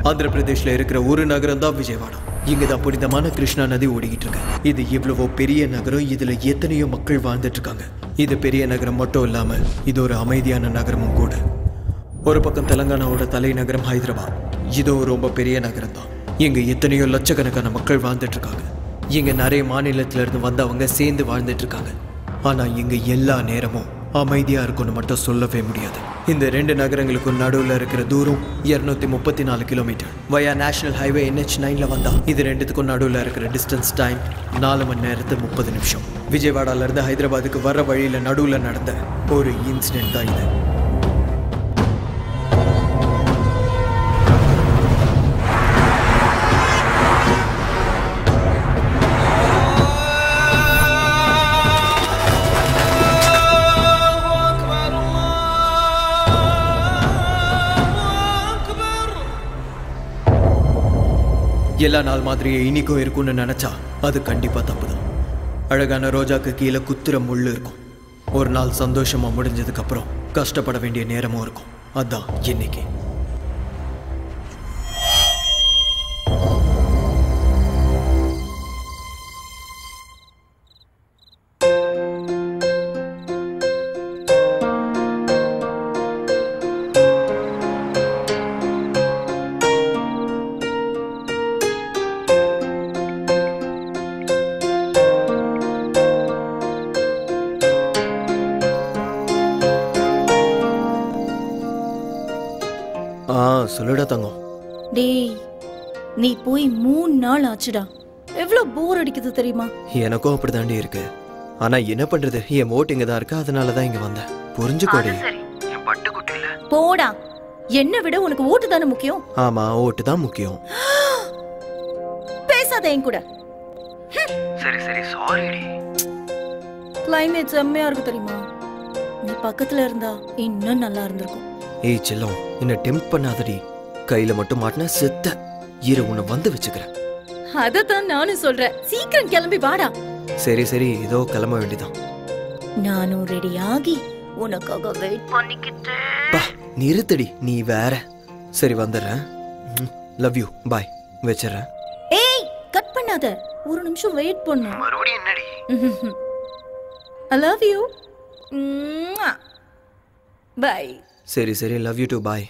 ஆந்திர பிரதேஷ்ல இருக்கிற ஒரு நகரம் தான் விஜயவாடா இங்க தான் புனிதமான கிருஷ்ணா நதி ஓடிக்கிட்டு இருக்கு இது இவ்வளவோ பெரிய நகரம் இதுல எத்தனையோ மக்கள் வாழ்ந்துட்டு இருக்காங்க இது பெரிய நகரம் மட்டும் இல்லாம இது ஒரு அமைதியான நகரமும் கூட ஒரு பக்கம் தெலங்கானாவோட தலைநகரம் ஹைதராபாத் இதுவும் ரொம்ப பெரிய நகரம் தான் இங்க எத்தனையோ லட்சக்கணக்கான மக்கள் வாழ்ந்துட்டு இருக்காங்க இங்க நிறைய மாநிலத்துல இருந்து வந்தவங்க சேர்ந்து வாழ்ந்துட்டு இருக்காங்க ஆனா இங்க எல்லா நேரமும் அமைதியா இருக்கும்னு மட்டும் சொல்லவே முடியாது இந்த ரெண்டு நகரங்களுக்கும் நடுவுல இருக்கிற தூரம் 234 முப்பத்தி நாலு kilometre via national highway NH நைன்ல வந்தா இது ரெண்டுத்துக்கும் நடுவுல இருக்கிற டிஸ்டன்ஸ் டைம் நாலு மணி நேரத்து முப்பது நிமிஷம் விஜயவாடால இருந்து ஹைதராபாத்துக்கு வர்ற வழியில நடுவுல நடந்த ஒரு இன்சிடென்ட் தான் இது எல்லா நாள் மாதிரியே இனிக்கும் இருக்கும்னு நினைச்சா அது கண்டிப்பா தப்புதான் அழகான ரோஜாக்கு கீழே குத்துற முள்ளு இருக்கும் ஒரு நாள் சந்தோஷமா முடிஞ்சதுக்கு அப்புறம் கஷ்டப்பட வேண்டிய நேரமும் இருக்கும் அதான் இன்னைக்கு ஆ சொல்லுடா தங்கம் டேய் நீ போய் மூணு நாள் ஆச்சுடா எவ்வளவு போர் அடிக்குது தெரியுமா எனக்கும் அப்படிதாண்டி இருக்கு ஆனா என்ன பண்றது என் ஓட்டு இங்க தான் இருக்கு அதனால தான் இங்க வந்தேன் புரிஞ்சுக்கோடி போடா என்ன விட உனக்கு ஓட்டு தானே முக்கியம் ஆமா ஓட்டு தான் முக்கியம் பேசாத என் கூட சரி சரி சாரிடி கிளைமேட் செம்மையா இருக்கு தெரியுமா நீ பக்கத்துல இருந்தா இன்னும் நல்லா இருந்திருக்கும் ஏய் செல்லம் என்ன டெம்ப் பண்ணாதடி கையில மட்டும் மாட்டின செத்த இரு உன்னை வந்து வச்சுக்கிறேன் அதத்தான் நானும் சொல்றேன் சீக்கிரம் கிளம்பி வாடா சரி சரி ஏதோ கிளம்ப வேண்டியதான் நானும் ரெடி ஆகி உனக்காக வெயிட் பண்ணிக்கிட்டேன் பா நிறுத்தடி நீ வேற சரி வந்துடுறேன் லவ் யூ பாய் வச்சிடுறேன் ஏய் கட் பண்ணாத ஒரு நிமிஷம் வெயிட் பண்ணு மறுபடியும் என்னடி ஐ லவ் யூ பை சரி சரி love you too bye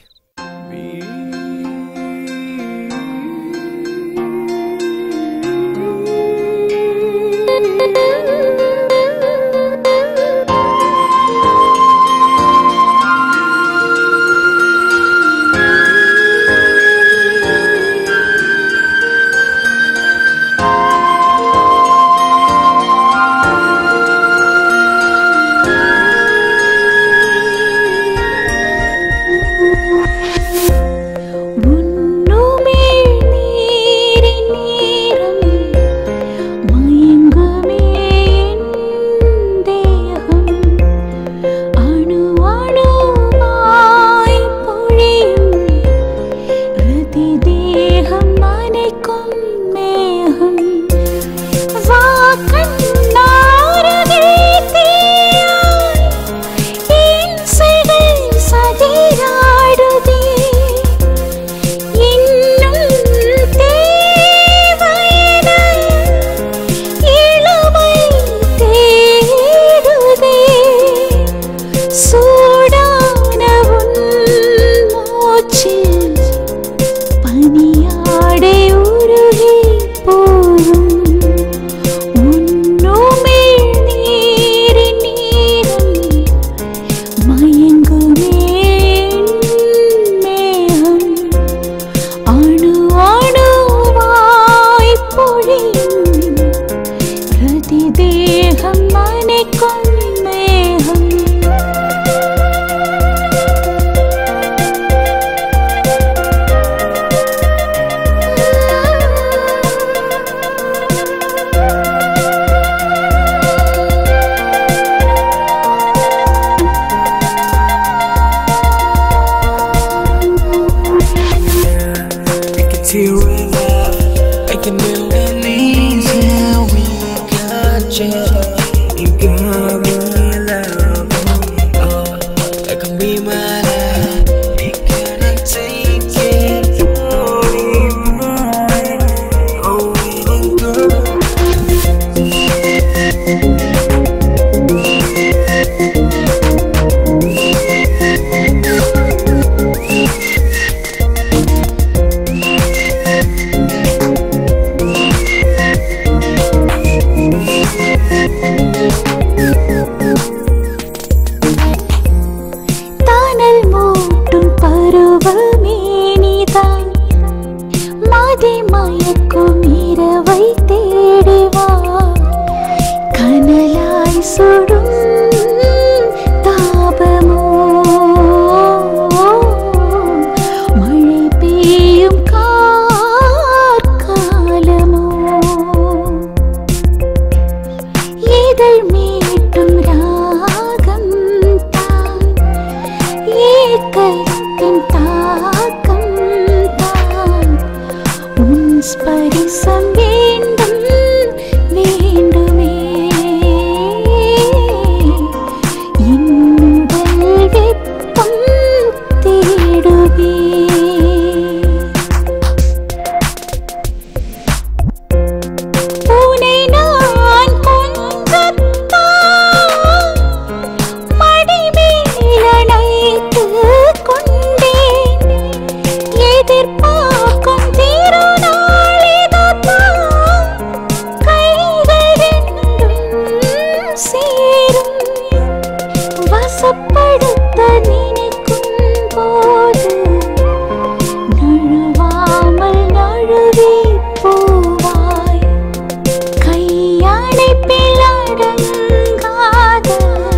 Thank you. ஏக்கத்தின் தாக்கம் தான் உன் ஸ்பரிசம் வேண்டும் வேண்டுமே இன்னுடல் வெப்பம் தேடுவே உனை நான் கொஞ்சத்தான் மடிமேல் அணைத்துக் கொண்டேன். எதிர்பார்க்கும் திருநாள் இதுதான். கைகள் ரெண்டும் சேரும். வசப்படுத்த நினைக்கும் போது நழுவாமல் நழுவி போவாய் கையணைப்பில் அடங்காத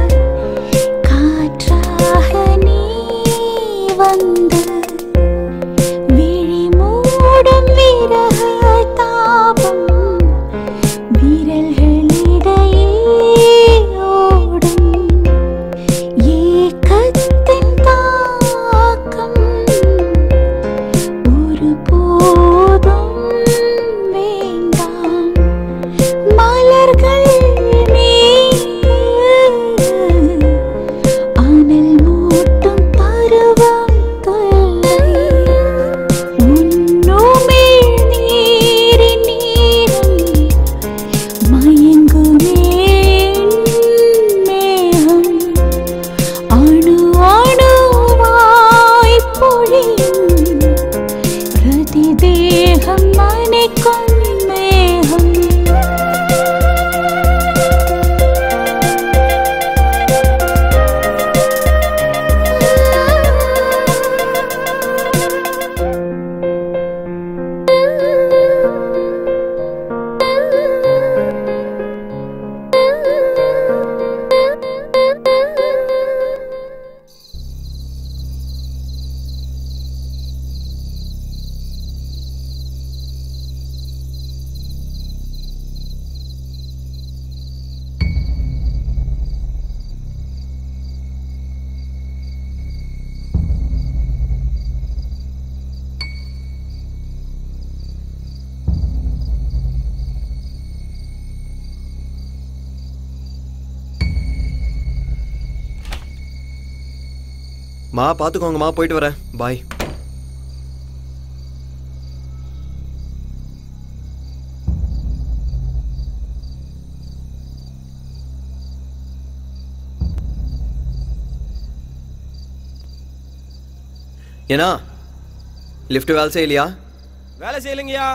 காற்றாக நீ வந்து விழி மூடும் விரக தாபம் விரல்களிடையே ஓடும் ஏக்கத்தின் தாக்கம் ஒருபோதும் வேண்டாம் மலர்கள் மேல் அனல் மூட்டும் பருவம் தொல்லை உன்னுமிழ் நீரின் நீரம் மயங்குமே மேகம் அணு அணுவாய் பொழியும் பிரதி தேகம் மனைக்கும் மேகம் மா பார்த்துக்கோங்கம்மா போயிட்டு வரேன் பாய் ஏன்னா லிஃப்ட் வேலை செய்யலையா வேலை செய்யலைங்கய்யா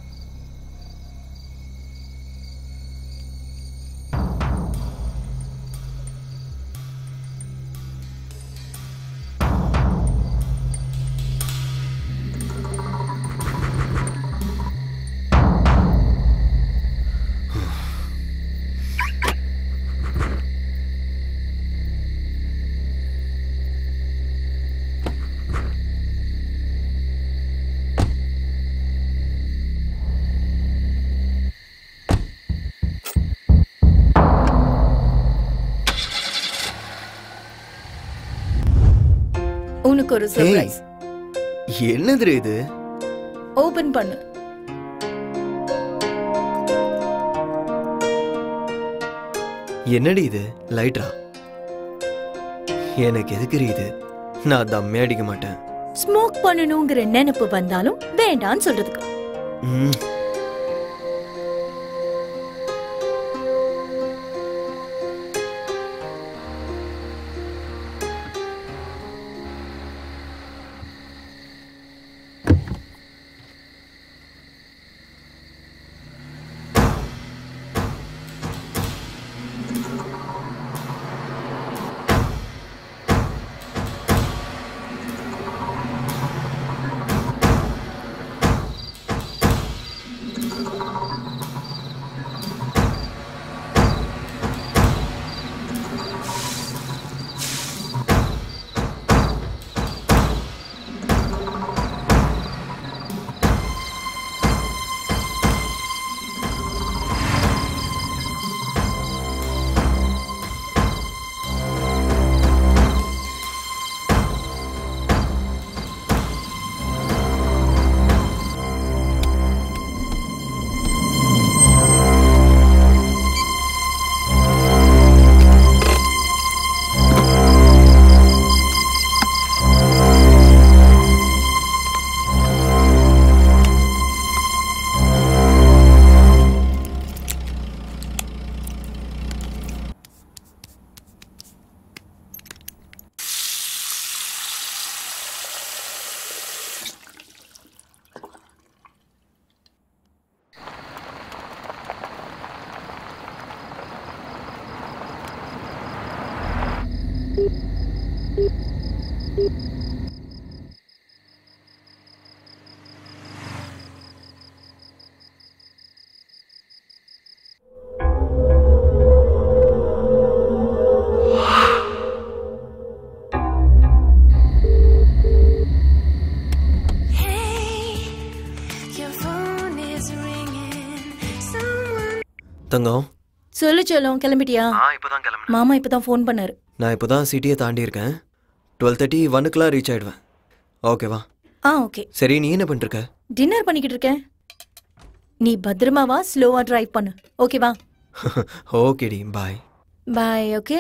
உனக்கு ஒரு சர்ப்ரைஸ் என்னது இது ஓபன் பண்ணு என்னடி இது லைட்ரா எனக்கு எதுக்கு இது நான் தம்மே அடிக்க மாட்டேன் ஸ்மோக் பண்ணணுங்கிற நினைப்பு வந்தாலும் வேண்டான்னு சொல்றதுக்கு ம். Your phone is ringing. Someone தங்கம் சொல்லு செல்லம் கிளம்பிட்டியா இப்போதான் கிளம்புனேன் மாமா இப்பதான் ஃபோன் பண்ணாரு நான் இப்போ தான் சிட்டியை தாண்டி இருக்கேன் டுவெல் தேர்ட்டி ஒன்னுக்குலாம் ரீச் ஆயிடுவேன் ஓகேவா ஆ ஓகே சரி நீ என்ன பண்ணிருக்க டின்னர் பண்ணிக்கிட்டு இருக்கேன் நீ பத்திரமாவா ஸ்லோவா டிரைவ் பண்ணு ஓகேவா ஓகேடி பாய் பாய் ஓகே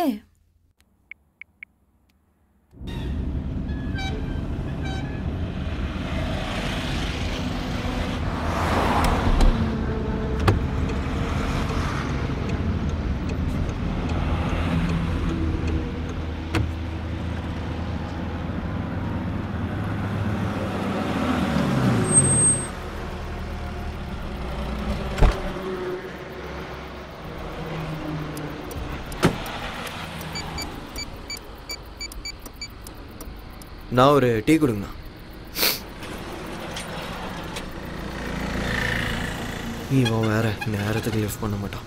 நான் ஒரு டீ கொடுங்கண்ணா இவன் வேற நேரத்துக்கு லிஃப்ட் பண்ண மாட்டான்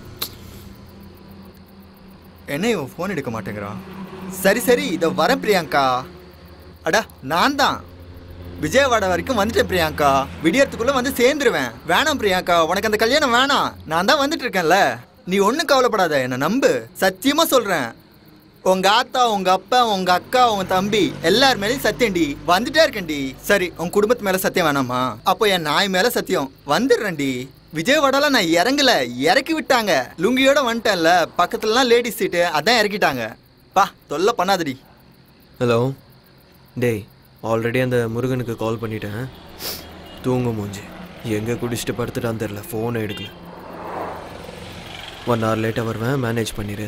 என்ன இவன் ஃபோன் எடுக்க மாட்டேங்கிறான் சரி சரி இதோ வரேன் பிரியாங்கா அடா நான் தான் விஜயவாடா வரைக்கும் வந்துட்டேன் பிரியாங்கா விடியறதுக்குள்ள வந்து சேர்ந்துருவேன் வேணாம் பிரியாங்கா உனக்கு அந்த கல்யாணம் வேணாம் நான் தான் வந்துட்டு இருக்கேன்ல நீ ஒன்றும் கவலைப்படாத என்னை நம்பு சத்தியமா சொல்றேன் உங்க ஆத்தா உங்க அப்பா உங்க அக்கா உங்க தம்பி எல்லார் மேலேயும் சத்தியம்டி வந்துட்டே இருக்கேன்டி சரி உன் குடும்பத்து மேல சத்தியம் வேணாமா அப்போ என் நாய் மேல சத்தியம் வந்துடுறேன்டி விஜயவாடால நான் இறங்கல இறக்கி விட்டாங்க லுங்கியோட வந்துட்டேன்ல பக்கத்துலலாம் லேடிஸ் சீட்டு அதான் இறக்கிட்டாங்க பா தொல்லை பண்ணாதடி ஹலோ டேய் ஆல்ரெடி அந்த முருகனுக்கு கால் பண்ணிட்டேன் தூங்க மூஞ்சி எங்கே குடிச்சிட்டு படுத்துட்டான்னு தெரில ஃபோனை எடுக்கல ஒன் ஹவர் லேட்டாக வருவேன் மேனேஜ் பண்ணிடு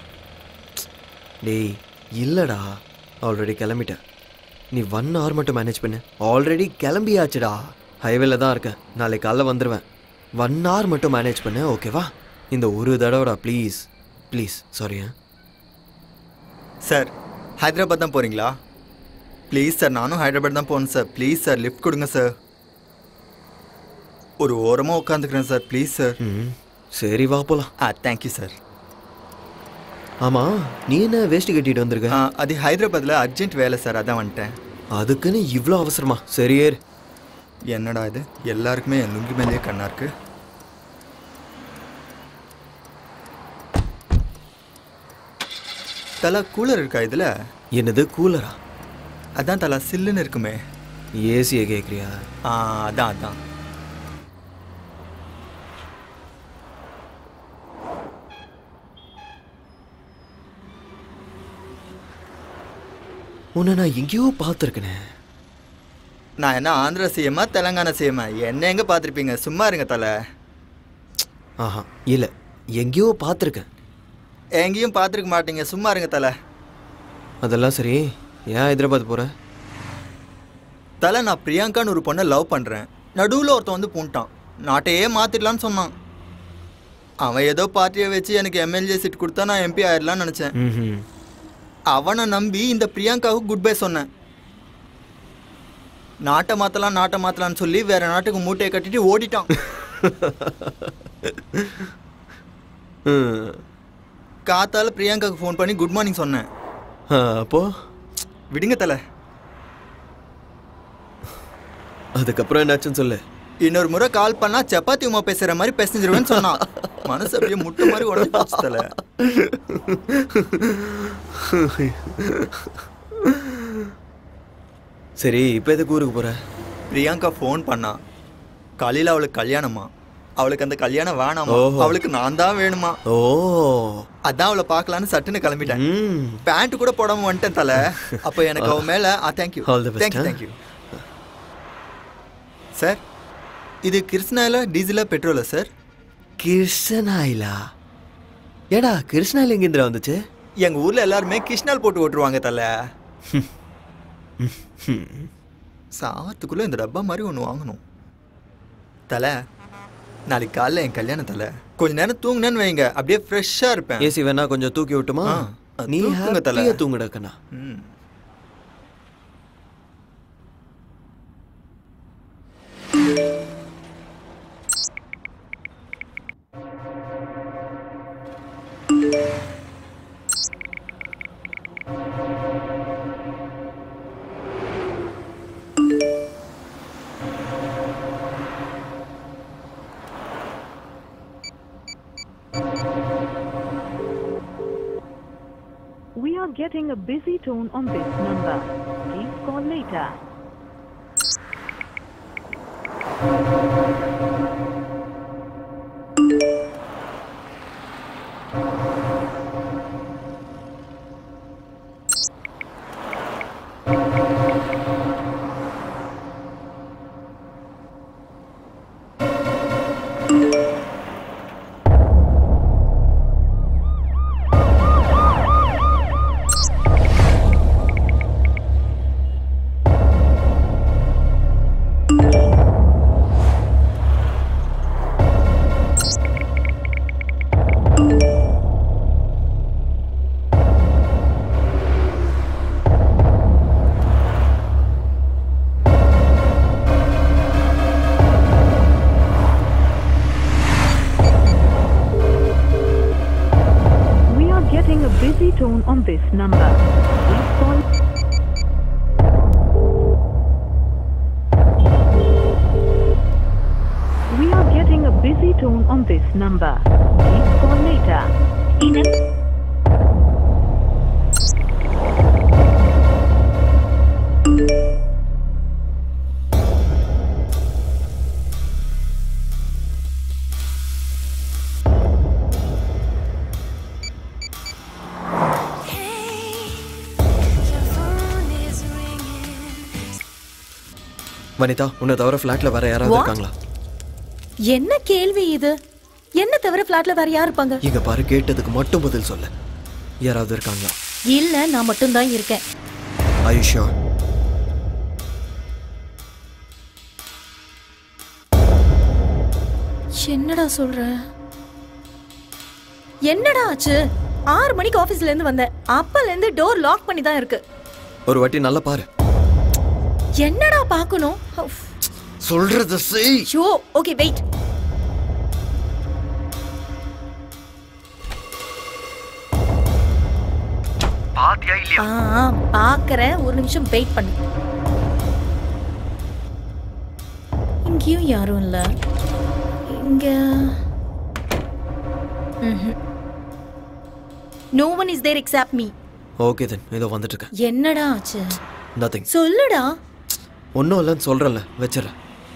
டேய் இல்லைடா ஆல்ரெடி கிளம்பிட்டேன் நீ ஒன் ஹவர் மட்டும் மேனேஜ் பண்ணு ஆல்ரெடி கிளம்பியாச்சுடா ஹைவேல தான் இருக்கேன் நாளைக்கு காலைல வந்துடுவேன் ஒன் ஹவர் மட்டும் மேனேஜ் பண்ணு ஓகேவா இந்த ஒரு தடவைடா please please sorry sir Hyderabad தான் போறீங்களா ப்ளீஸ் சார் நானும் ஹைதராபாத் தான் போகணும் சார் ப்ளீஸ் சார் லிஃப்ட் கொடுங்க சார் ஒரு ஓரமாக உட்காந்துக்கிறேன் சார் ப்ளீஸ் சார் ம் சரி வா போலாம் ஆ தேங்க்யூ சார் ஆமாம் நீ என்ன வேஷ்டி கட்டிட்டு வந்திருக்க ஆ, அது ஹைதராபாத்தில் அர்ஜென்ட் வேலை சார் அதான் வந்துட்டேன் அதுக்குன்னு இவ்வளோ அவசரமா சரி ஏறு என்னடா இது எல்லாருக்குமே என் லுங்கி மேலேயே கண்ணா இருக்கு தலா கூலர் இருக்கா இதில் என்னது கூலரா அதான் தலா சில்லுன்னு இருக்குமே ஏசியை கேட்குறியா ஆ அதான் அதான் உன்னை நான் எங்கேயோ பார்த்துருக்கனே நான் என்ன ஆந்திரா சிஎம்மா தெலங்கானா சிஎம்மா என்ன எங்கே பார்த்துருப்பீங்க சும்மா இருங்க தலை ஆஹா இல்லை எங்கேயோ பார்த்துருக்கேன் எங்கேயும் பார்த்துருக்க மாட்டீங்க சும்மா இருங்க தலை அதெல்லாம் சரி ஏன் ஹைதராபாத் போகிற தலை நான் பிரியாங்கான்னு ஒரு பொண்ணை லவ் பண்ணுறேன் நடுவில் ஒருத்தன் வந்து பூண்டான் நாட்டையே மாற்றிடலான்னு சொன்னான் அவன் ஏதோ பார்ட்டியை வச்சு எனக்கு எம்எல்ஏ சீட் கொடுத்தா நான் எம்பி ஆயிடலாம்னு நினச்சேன் ம் அவனை நம்பி இந்த பிரியாங்காவுக்கு குட் பை சொன்னேன் நாட்டை மாற்றலாம் நாட்டை மாற்றலாம்னு சொல்லி வேற நாட்டுக்கு மூட்டையை கட்டிட்டு ஓடிட்டான் ம் காத்தால பிரியாங்காவுக்கு ஃபோன் பண்ணி குட் மார்னிங் சொன்னேன் அப்போ விடுங்க தலை அதுக்கப்புறம் என்னாச்சுன்னு சொல்லு இன்னொரு முறை கால் பண்ணா சப்பாத்தி உமா பேசுற மாதிரி பேசிஞ்சிருவேன்னு சொன்னான் மனசு அப்படியே முட்டை மாதிரி உடஞ்சி போச்சு தலை சரி இப்போ எதுக்கு ஊருக்கு போகிற பிரியாங்கா ஃபோன் பண்ணா காலையில் அவளுக்கு கல்யாணமா அவளுக்கு அந்த கல்யாணம் வேணாமா ஓஹோ. அவளுக்கு நான் தான் வேணுமா ஓ அதான் அவளை பார்க்கலான்னு சட்டுன்னு கிளம்பிட்டேன் ம் பேண்ட் கூட போடாம வந்துட்டேன் தலை அப்போ எனக்கு அவன் மேல ஆ thank you All the best, thank you huh? Thank you sir இது கிருஷ்ணாயில டீசலா பெட்ரோலா சார் கிருஷ்ணாயிலா ஏடா கிருஷ்ணாயில் எங்கேந்திரா வந்துச்சு எங்க ஊர்ல எல்லாருமே கிருஷ்ணால் போட்டு ஓட்டுருவாங்க தலை சாவத்துக்குள்ள இந்த டப்பா மாதிரி ஒன்று வாங்கணும் தலை நாளைக்கு காலைல என் கல்யாணம் தலை கொஞ்ச நேரம் தூங்குனேன்னு வைங்க அப்படியே ஃப்ரெஷ்ஷாக இருப்பேன் ஏசி வேணா கொஞ்சம் தூக்கி விட்டுமா ஆ, அது நீ தூக்குங்க தல. ஹாப்பியாக தூங்குடா கண்ணா ம் getting a busy tone on this number. Please call later. We are getting a busy tone on this number. Please call. We are getting a busy tone on this number. Please call later. In a Your phone is ringing. Vanitha உன்னை தவிர ஃப்ளாட்ல வேற யாராவது What? இருக்காங்களா என்ன கேள்வி இது என்ன தவிர ஃபிளாட்ல வேற யார் இருப்பாங்க இங்க பாரு கேட்டதுக்கு மட்டும் பதில் சொல்ல யாராவது இருக்காங்களா இல்ல நான் மட்டும் தான் இருக்கேன் ஆயுஷா என்னடா சொல்ற என்னடா ஆச்சு ஆறு மணிக்கு ஆபீஸ்ல இருந்து வந்தேன் அப்பல இருந்து டோர் லாக் பண்ணி தான் இருக்கு ஒரு வாட்டி நல்லா பாரு என்னடா பார்க்கணும் உஃப். சொல்றத செய் ஐயோ ஓகே வெயிட் ஆ ஆ, பார்க்கறேன் ஒரு நிமிஷம் வெயிட் பண்ணு இங்கேயும் யாரும் இல்ல இங்க no one is there except me okay then இதோ வந்துட்டு இருக்கேன் என்னடா ஆச்சு நத்திங் சொல்லுடா ஒன்றும் இல்லைன்னு சொல்கிறேன்ல வச்சிடறேன்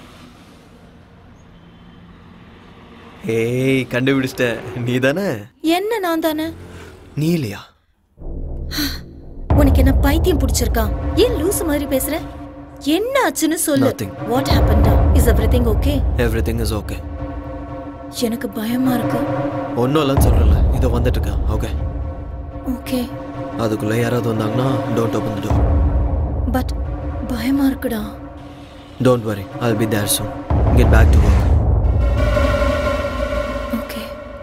ஏய் கண்டுபிடிச்சிட்ட நீ தானே என்ன நான் தானே நீ இல்லையா உனக்கு என்ன பைத்தியம் பிடிச்சிருக்கா ஏன் லூசு மாதிரி பேசுற என்ன ஆச்சுன்னு சொல்லு Nothing. வாட் ஹேப்பன்டா is everything okay everything is okay எனக்கு பயமா இருக்கு ஒன்றும் இல்லைன்னு சொல்கிறேன்ல இதோ வந்துட்டு இருக்கேன் ஓகே ஓகே அதுக்குள்ளே யாராவது வந்தாங்கன்னா don't open the door but பயமா இருக்குடா don't worry I'll be there soon get back to work okay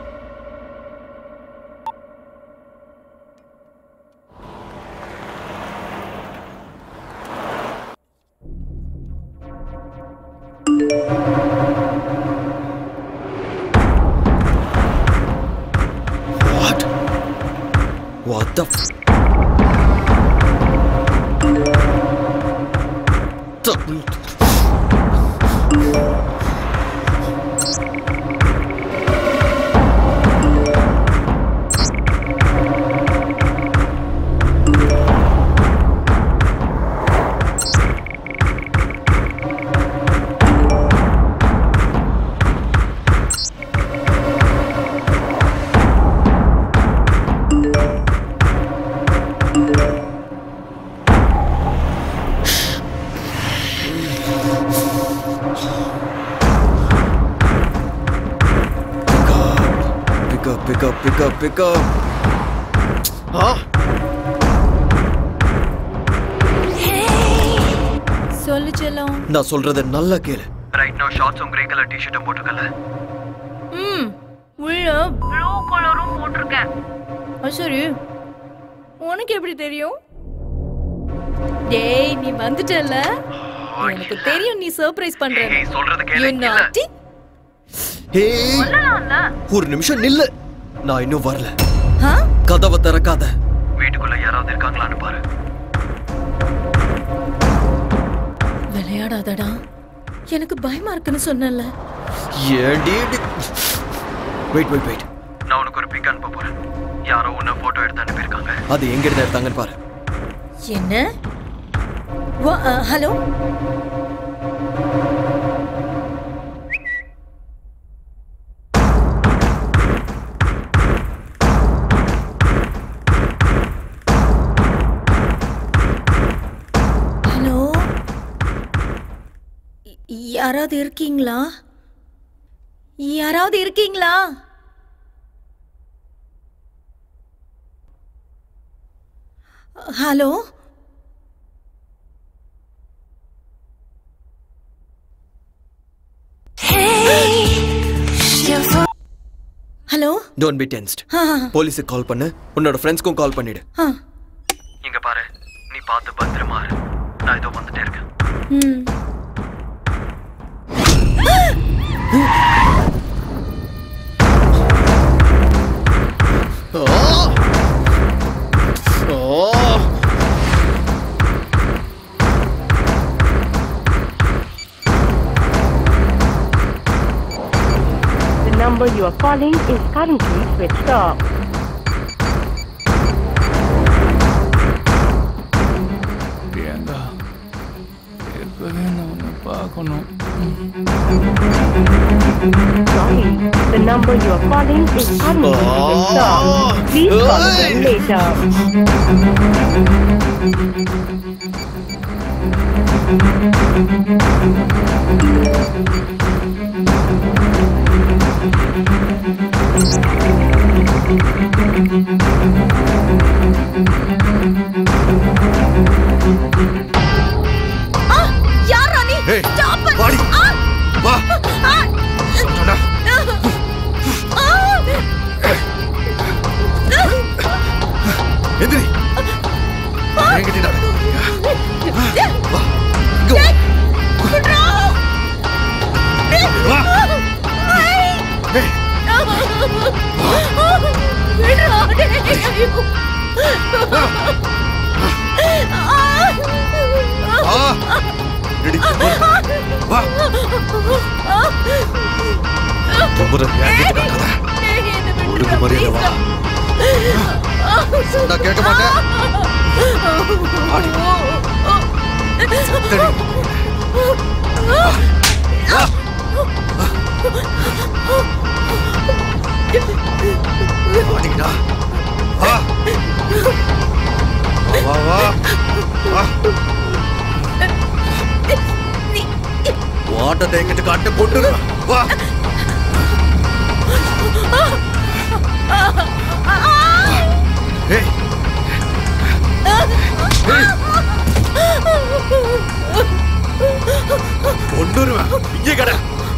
what what the f- pick up pick up pick up pick up ஆ சொல்லு செல்லம் நான் சொல்றத நல்லா கேளு ரைட் நோ ஷார்ட்ஸும் கிரே கலர் டி-ஷர்ட்டும் போட்டுக்கல ம் உள்ள ப்ளூ கலரும் போட்டிருக்கேன் அது சரி உனக்கு எப்படி தெரியும் டேய் நீ வந்துட்டல எனக்கு தெரியும் நீ சர்ப்ரைஸ் பண்ற You naughty. ஏய் ஒரு நிமிஷம் நில்லு நான் இன்னும் வரல ஆ? கதவை திறக்காத வீட்டுக்குள்ள யாராவது இருக்காங்களான்னு பாரு விளையாடாதடா எனக்கு பயமா இருக்குன்னு சொன்னல ஏண்டி வெயிட் வெயிட் வெயிட் நான் உனக்கு ஒரு பிக் அனுப்ப போறேன் யாரோ உன்ன போட்டோ எடுத்து அனுப்பியிருக்காங்க அது எங்க இருந்து எடுத்தாங்கன்னு பாரு என்ன வா- அ, ஹலோ ஹலோ ய- யாராவது இருக்கீங்களா யாராவது இருக்கீங்களா hello hello don't be tensed ஆ போலீஸுக்கு கால் பண்ணு உன்னோட ஃப்ரெண்ட்ஸ்க்கும் கால் பண்ணிடு ஆ இங்க பாரு நீ பார்த்து பத்திரமா இரு நான் இதோ வந்துட்டே இருக்கேன் ம் The number you are calling is currently switched off. Priyanka எப்பவே நான் உன்னை பார்க்கணும் Sorry, the number you are calling is currently switched off. Please call again later. யாரா நீ ஏய், ஸ்டாப் வாடி. வா சொல்றேன்டா. எந்திரி என்கிட்ட நடக்க வா இங்க வா. வா ஏய், வா ரெடி வா கும்புறேன் என்கிட்ட காட்டாத ஒழுங்கு மரியாதை வா சொன்னா கேட்க மாட்டேன் ஆடி. சத்தடி. வா. ஆடிடா. வா. வா, வா, வா. ஓட்டத்தை எங்கிட்ட காட்டு கொண்டு வா ஏய் ஏய் கொண்டுருவேன் இங்கே கடை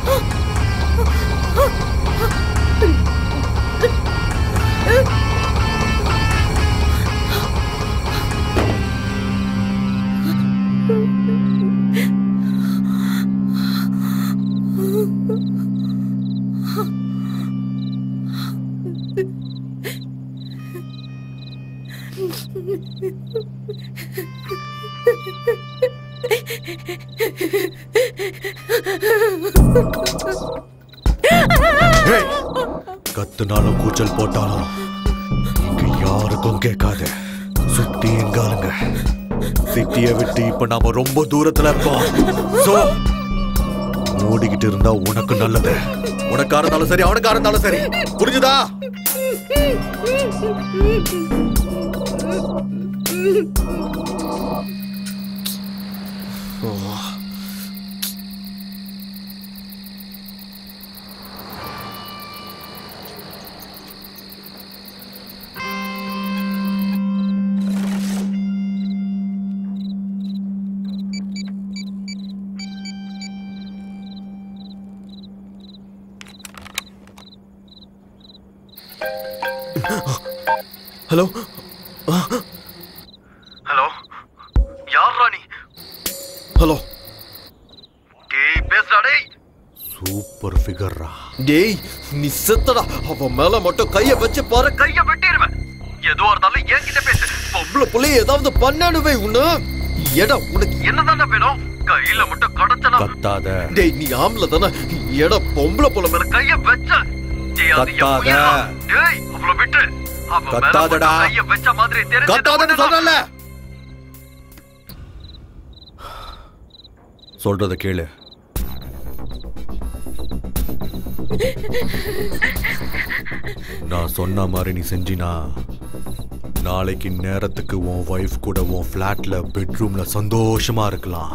ஏய், கத்துனாலும் கூச்சல் போட்டாலும் இங்க யாருக்கும் கேட்காது சுத்தி எங்காலுங்க சிட்டிய விட்டு இப்ப நாம ரொம்ப தூரத்துல இருக்கோம் சோ ஓடிக்கிட்டு இருந்தா உனக்கு நல்லது உனக்கா இருந்தாலும் சரி அவனுக்கா இருந்தாலும் சரி புரிஞ்சுதா ஹலோ ஹலோ யார் ராணி ஹலோ டேய் பேசுடா டேய் சூப்பர் ஃபிகர்ரா டேய் நீ செத்தடா அவன் மேல மட்டும் கைய வச்சு பாரு கைய வெட்டிடுவேன் எதுவா இருந்தாலும் என்கிட்ட பேசு பொம்பளை புள்ளைய ஏதாவது பண்ணானுவே உன்ன எடா உனக்கு என்னதானே வேணும் கையில மட்டும் கடத்தனா கத்தாத டேய் நீ ஆம்பளை தானே எடா பொம்பளை புள்ள மேல கைய வச்ச டேய் அது என் கத்தாத. உயிர்டா. டேய் அவ அவங்கள விட்டு அவன் மேல கத்தாதடா. மட்டும் கைய வச்ச மாதிரி தெரிஞ்சது கத்தாதன்னு சொல்றல சொல்றத கேளு நான் சொன்ன மாதிரி நீ செஞ்சினா நாளைக்கு நேரத்துக்கு உன் ஒய்ஃப் கூட உன் ஃப்ளாட்ல பெட்ரூம்ல சந்தோஷமா இருக்கலாம்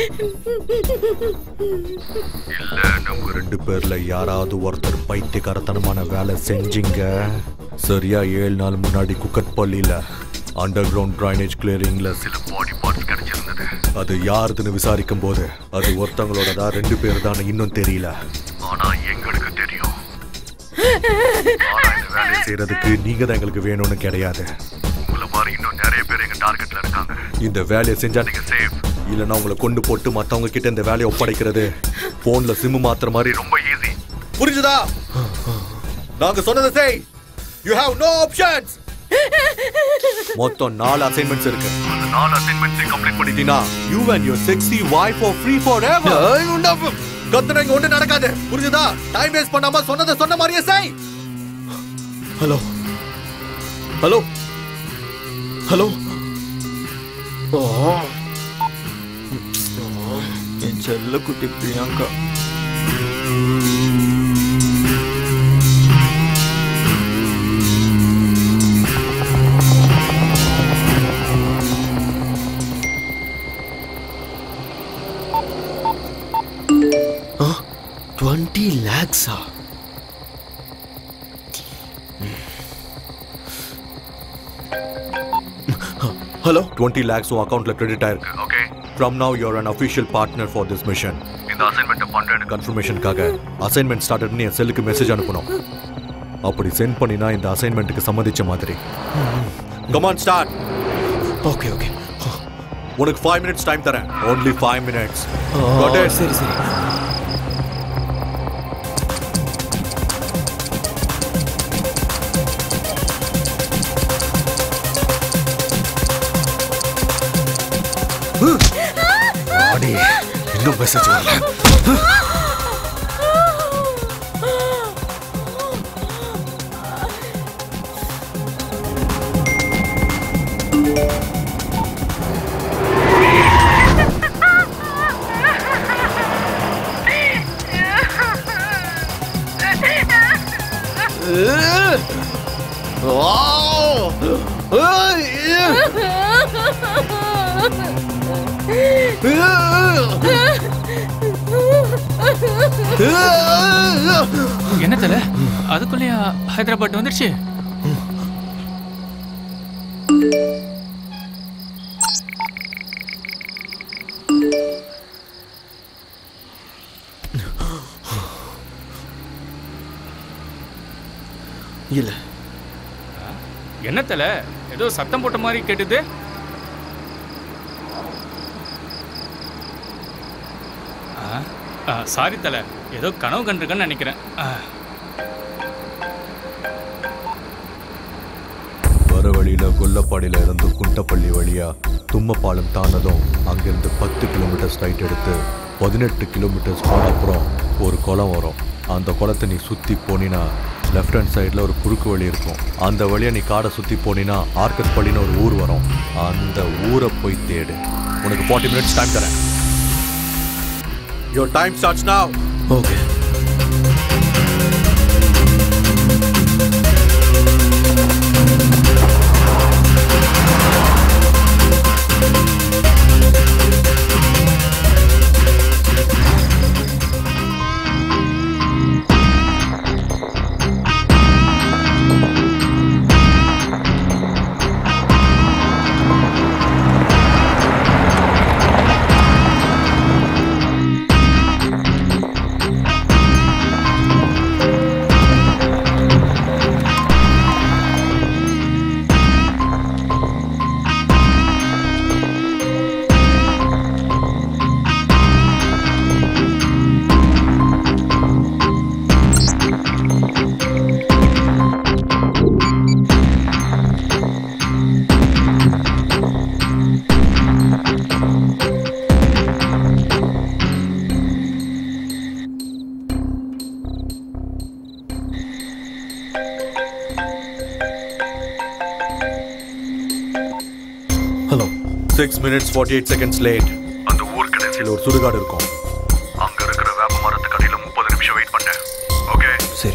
இல்ல நம்ம ரெண்டு பேர்ல யாராவது ஒருத்தர் பைத்தியக்காரத்தனமான வேலை செஞ்சீங்க சரியா ஏழு நாள் முன்னாடி குக்கட்பள்ளியில அண்டர் கிரவுண்ட் ட்ரைனேஜ் கிளியரிங்ல சில பாடி பார்ட்ஸ் கிடைச்சிருந்தது அது யாருதுன்னு விசாரிக்கும் போது அது ஒருத்தவங்களோடதா ரெண்டு பேர் தான் இன்னும் தெரியல ஆனா எங்களுக்கு தெரியும் ஆனா இந்த வேலையை செய்யறதுக்கு நீங்க தான் எங்களுக்கு வேணும்னு கிடையாது உங்களை மாதிரி இன்னும் நிறைய பேர் எங்க டார்கெட்ல இருக்காங்க இந்த வேலையை செஞ்சா நீங்க சேஃப் இல்லைன்னா உங்களை கொண்டு போட்டு மத்தவங்க கிட்ட இந்த வேலையை ஒப்படைக்கிறது போன்ல சிம் மாத்துற மாதிரி ரொம்ப ஈஸி புரிஞ்சுதா நாங்க சொன்னதை செய் யூ ஹேவ் நோ ஆப்ஷன்ஸ் மொத்தம் நாலு அசைன்மெண்ட்ஸ் இருக்கு அந்த நாலு அசைன்மெண்ட்ஸ் கம்ப்ளீட் பண்ணிட்டீனா you and your sexy wife are free forever கத்துனங்க ஒண்ணு நடக்காது புரிஞ்சுதா டைம் வேஸ்ட் பண்ணாம சொன்னதை சொன்ன மாதிரியே செய் ஹலோ ஹலோ ஹலோ என் செல்ல குட்டி பிரியங்கா டுவெண்ட்டி லேக்ஸா ஹலோ டுவெண்ட்டி லேக்ஸ் உன் அக்கௌண்ட்ல கிரெடிட் ஆயிருக்கு okay from now you're unofficial partner for this mission இந்த அசைன்மெண்ட் பண்றேன் கன்ஃபர்மேஷனுக்காக அசைன்மெண்ட் ஸ்டார்டட்னு என் செல்லுக்கு மெசேஜ் அனுப்பணும் அப்படி சென்ட் பண்ணினா இந்த அசைன்மெண்ட்டுக்கு சம்மதிச்ச மாதிரி கமான் ஸ்டார்ட் ஓகே ஓகே உனக்கு ஃபைவ் மினிட்ஸ் டைம் தரேன் ஓன்லி ஃபைவ் மினிட்ஸ் சரி சரி ஆடி இன்னும் மெசேஜ் வரல என்ன தல அதுக்குள்ளேயா ஹைதராபாத் வந்துருச்சு இல்ல என்ன தல ஏதோ சத்தம் போட்ட மாதிரி கேட்டுது சாரி தல ஏதோ கனவு கண்டிருக்கேன்னு நினைக்கிறேன் ஆ. வர வழியில கொல்லப்பாடியில இருந்து குண்டப்பள்ளி வழியா தும்மப்பாலம் தாண்டதும் அங்கிருந்து பத்து கிலோமீட்டர் ஸ்ட்ரைட் எடுத்து பதினெட்டு கிலோமீட்டர்ஸ் போன அப்புறம் ஒரு குளம் வரும் அந்த குளத்தை நீ சுத்தி போனினா லெஃப்ட் ஹேண்ட் சைடில் ஒரு குறுக்கு வழி இருக்கும் அந்த வழியை நீ காடை சுத்தி போனினா ஆர்கஸ் பள்ளின்னு ஒரு ஊர் வரும் அந்த ஊரை போய் தேடு உனக்கு ஃபார்ட்டி மினிட்ஸ் டைம் தரேன் your time starts now okay six minutes forty eight seconds late அந்த ஊர் கடைசியில் ஒரு சுடுகாடு இருக்கும் அங்க இருக்கிற வேப்ப மரத்துக்கு அடியில முப்பது நிமிஷம் வெயிட் பண்ணேன் ஓகே சரி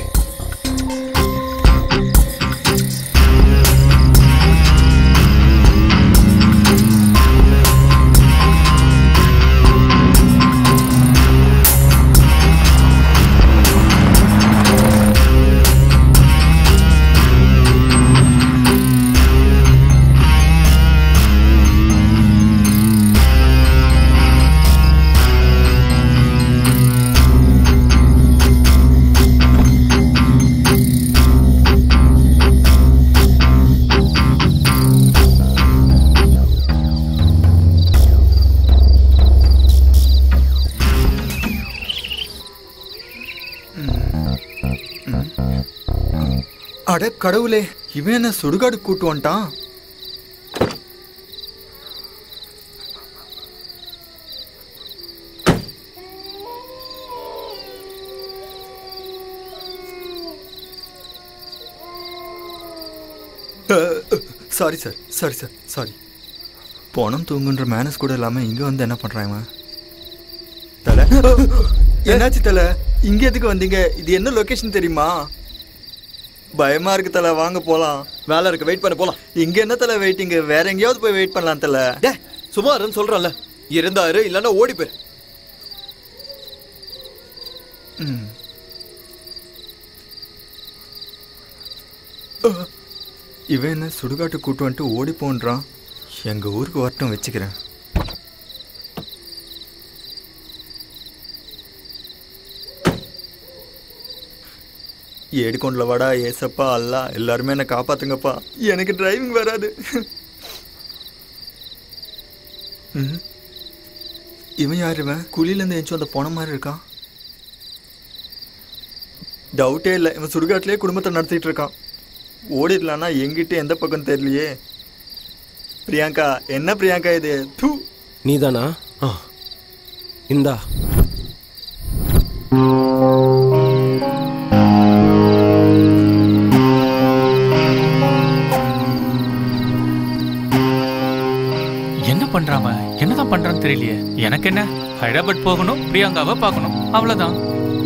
அட கடவுளே இவன் என்ன சுடுகாடு கூட்டு வந்துட்டான் sorry sir sorry sir sorry போனம் தூங்குன்ற மேனஸ் கூட இல்லாம இங்க வந்து என்ன பண்றான் இவன் தல என்னாச்சு தல இங்க எதுக்கு வந்தீங்க இது என்ன லொகேஷன் தெரியுமா பயமா இருக்கு தல வாங்க போலாம் வேலை இருக்கு வெயிட் பண்ண போலாம் இங்க என்ன தல வெயிட்டிங் வேற எங்கேயாவது போய் வெயிட் பண்ணலாம் தல டே சும்மா இருன்னு சொல்றேன்ல இருந்தாரு இல்லைன்னா ஓடி போயிரு ம். அஹ், இவன் என்ன சுடுகாட்டு கூட்டு வந்துட்டு ஓடி போன்றான் எங்க ஊருக்கு வரட்டும் வச்சுக்கிறேன் ஏடிக்கொண்டுல வாடா ஏசப்பா அல்லா எல்லாருமே என்னை காப்பாத்துங்கப்பா எனக்கு டிரைவிங் வராது ம். இவன் யார் இவன் குழியிலேருந்து எஞ்சும் அந்த போன மாதிரி இருக்கான் டவுட்டே இல்லை இவன் சுடுகாட்டிலே குடும்பத்தை நடத்திட்டு இருக்கான் ஓடிடலான்னா எங்கிட்ட எந்த பக்கம் தெரியலையே பிரியங்கா என்ன பிரியங்கா இது தூ நீதானா ஆ இந்தா என்ன பண்றாம என்னதான் பண்றான்னு தெரியலையே எனக்கு என்ன ஹைதராபாத் போகணும் பிரியங்காவை பார்க்கணும் அவ்வளவுதான்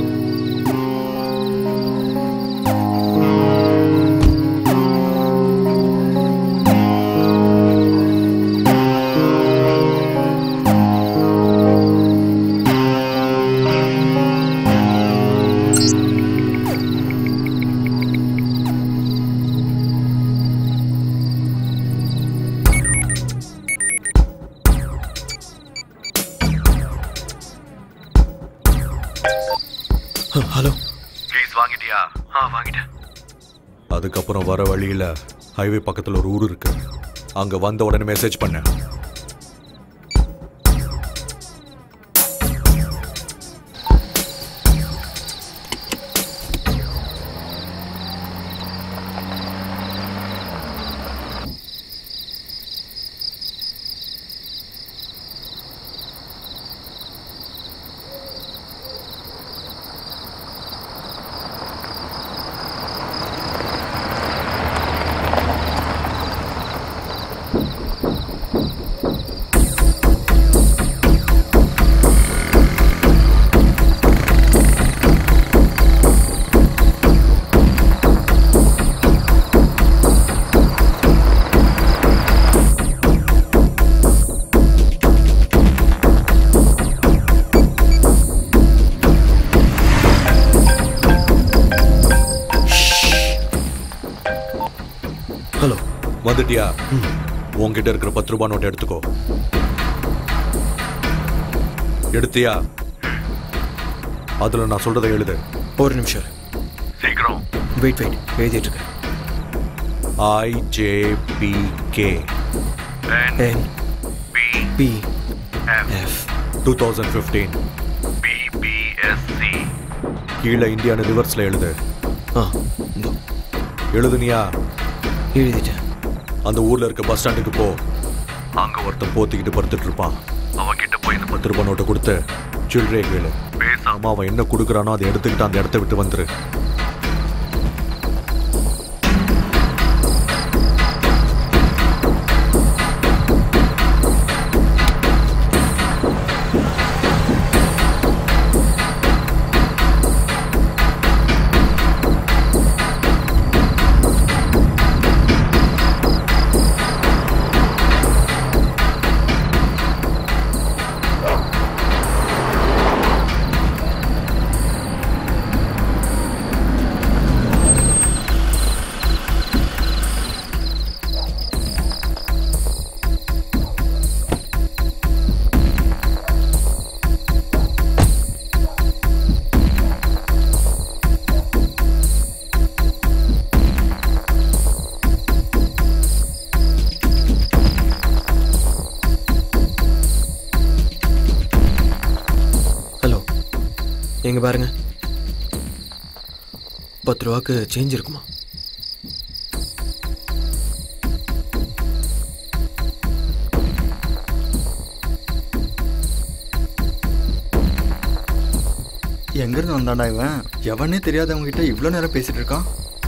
ஹலோ ப்ளீஸ் வாங்கிட்டியா ஆ வாங்கிட்டேன் அதுக்கப்புறம் வர வழியில ஹைவே பக்கத்துல ஒரு ஊர் இருக்கு அங்க வந்த உடனே மெசேஜ் பண்ணேன் ஹலோ வந்துட்டியா உன்கிட்ட இருக்கிற பத்து ரூபாய் நோட் எடுத்துக்கோ எடுத்தியா அதுல நான் சொல்றதை எழுது ஒரு நிமிஷம் சீக்கிரம் வெயிட் வெயிட் எழுதிட்டு இருக்கேன் I J B K N B B F F two thousand fifteen BBSC கீழே இந்தியான்னு ரிவர்ஸ்ல எழுது ஆ இதோ எழுதுனியா எழுதிட்டேன் அந்த ஊர்ல இருக்க பஸ் ஸ்டாண்டுக்கு போ அங்க ஒருத்தன் போத்திக்கிட்டு படுத்துட்டு இருப்பான் அவன்கிட்ட போய் இந்த பத்து ரூபாய் நோட்டை கொடுத்து சில்லறையை கேளு பேசாம அம்மா அவன் என்ன கொடுக்குறானோ அதை எடுத்துக்கிட்டு அந்த இடத்த விட்டு வந்துரு எங்க பாருங்க பத்து ரூபாக்கு சேஞ்ச் இருக்குமா எங்கேருந்து வந்தான்டா இவன் எவனே தெரியாதவங்க கிட்ட இவ்வளோ நேரம் பேசிட்டு இருக்கான்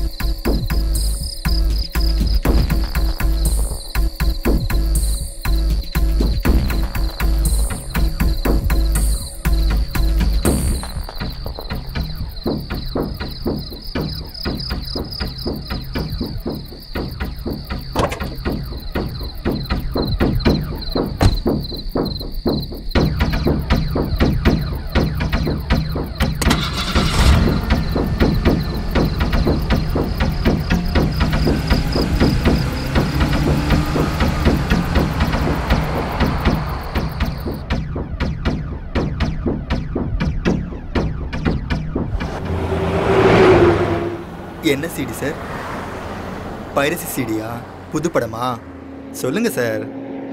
என்ன சிடி சார் பைரசி சிடியா புது படமா சொல்லுங்க சார்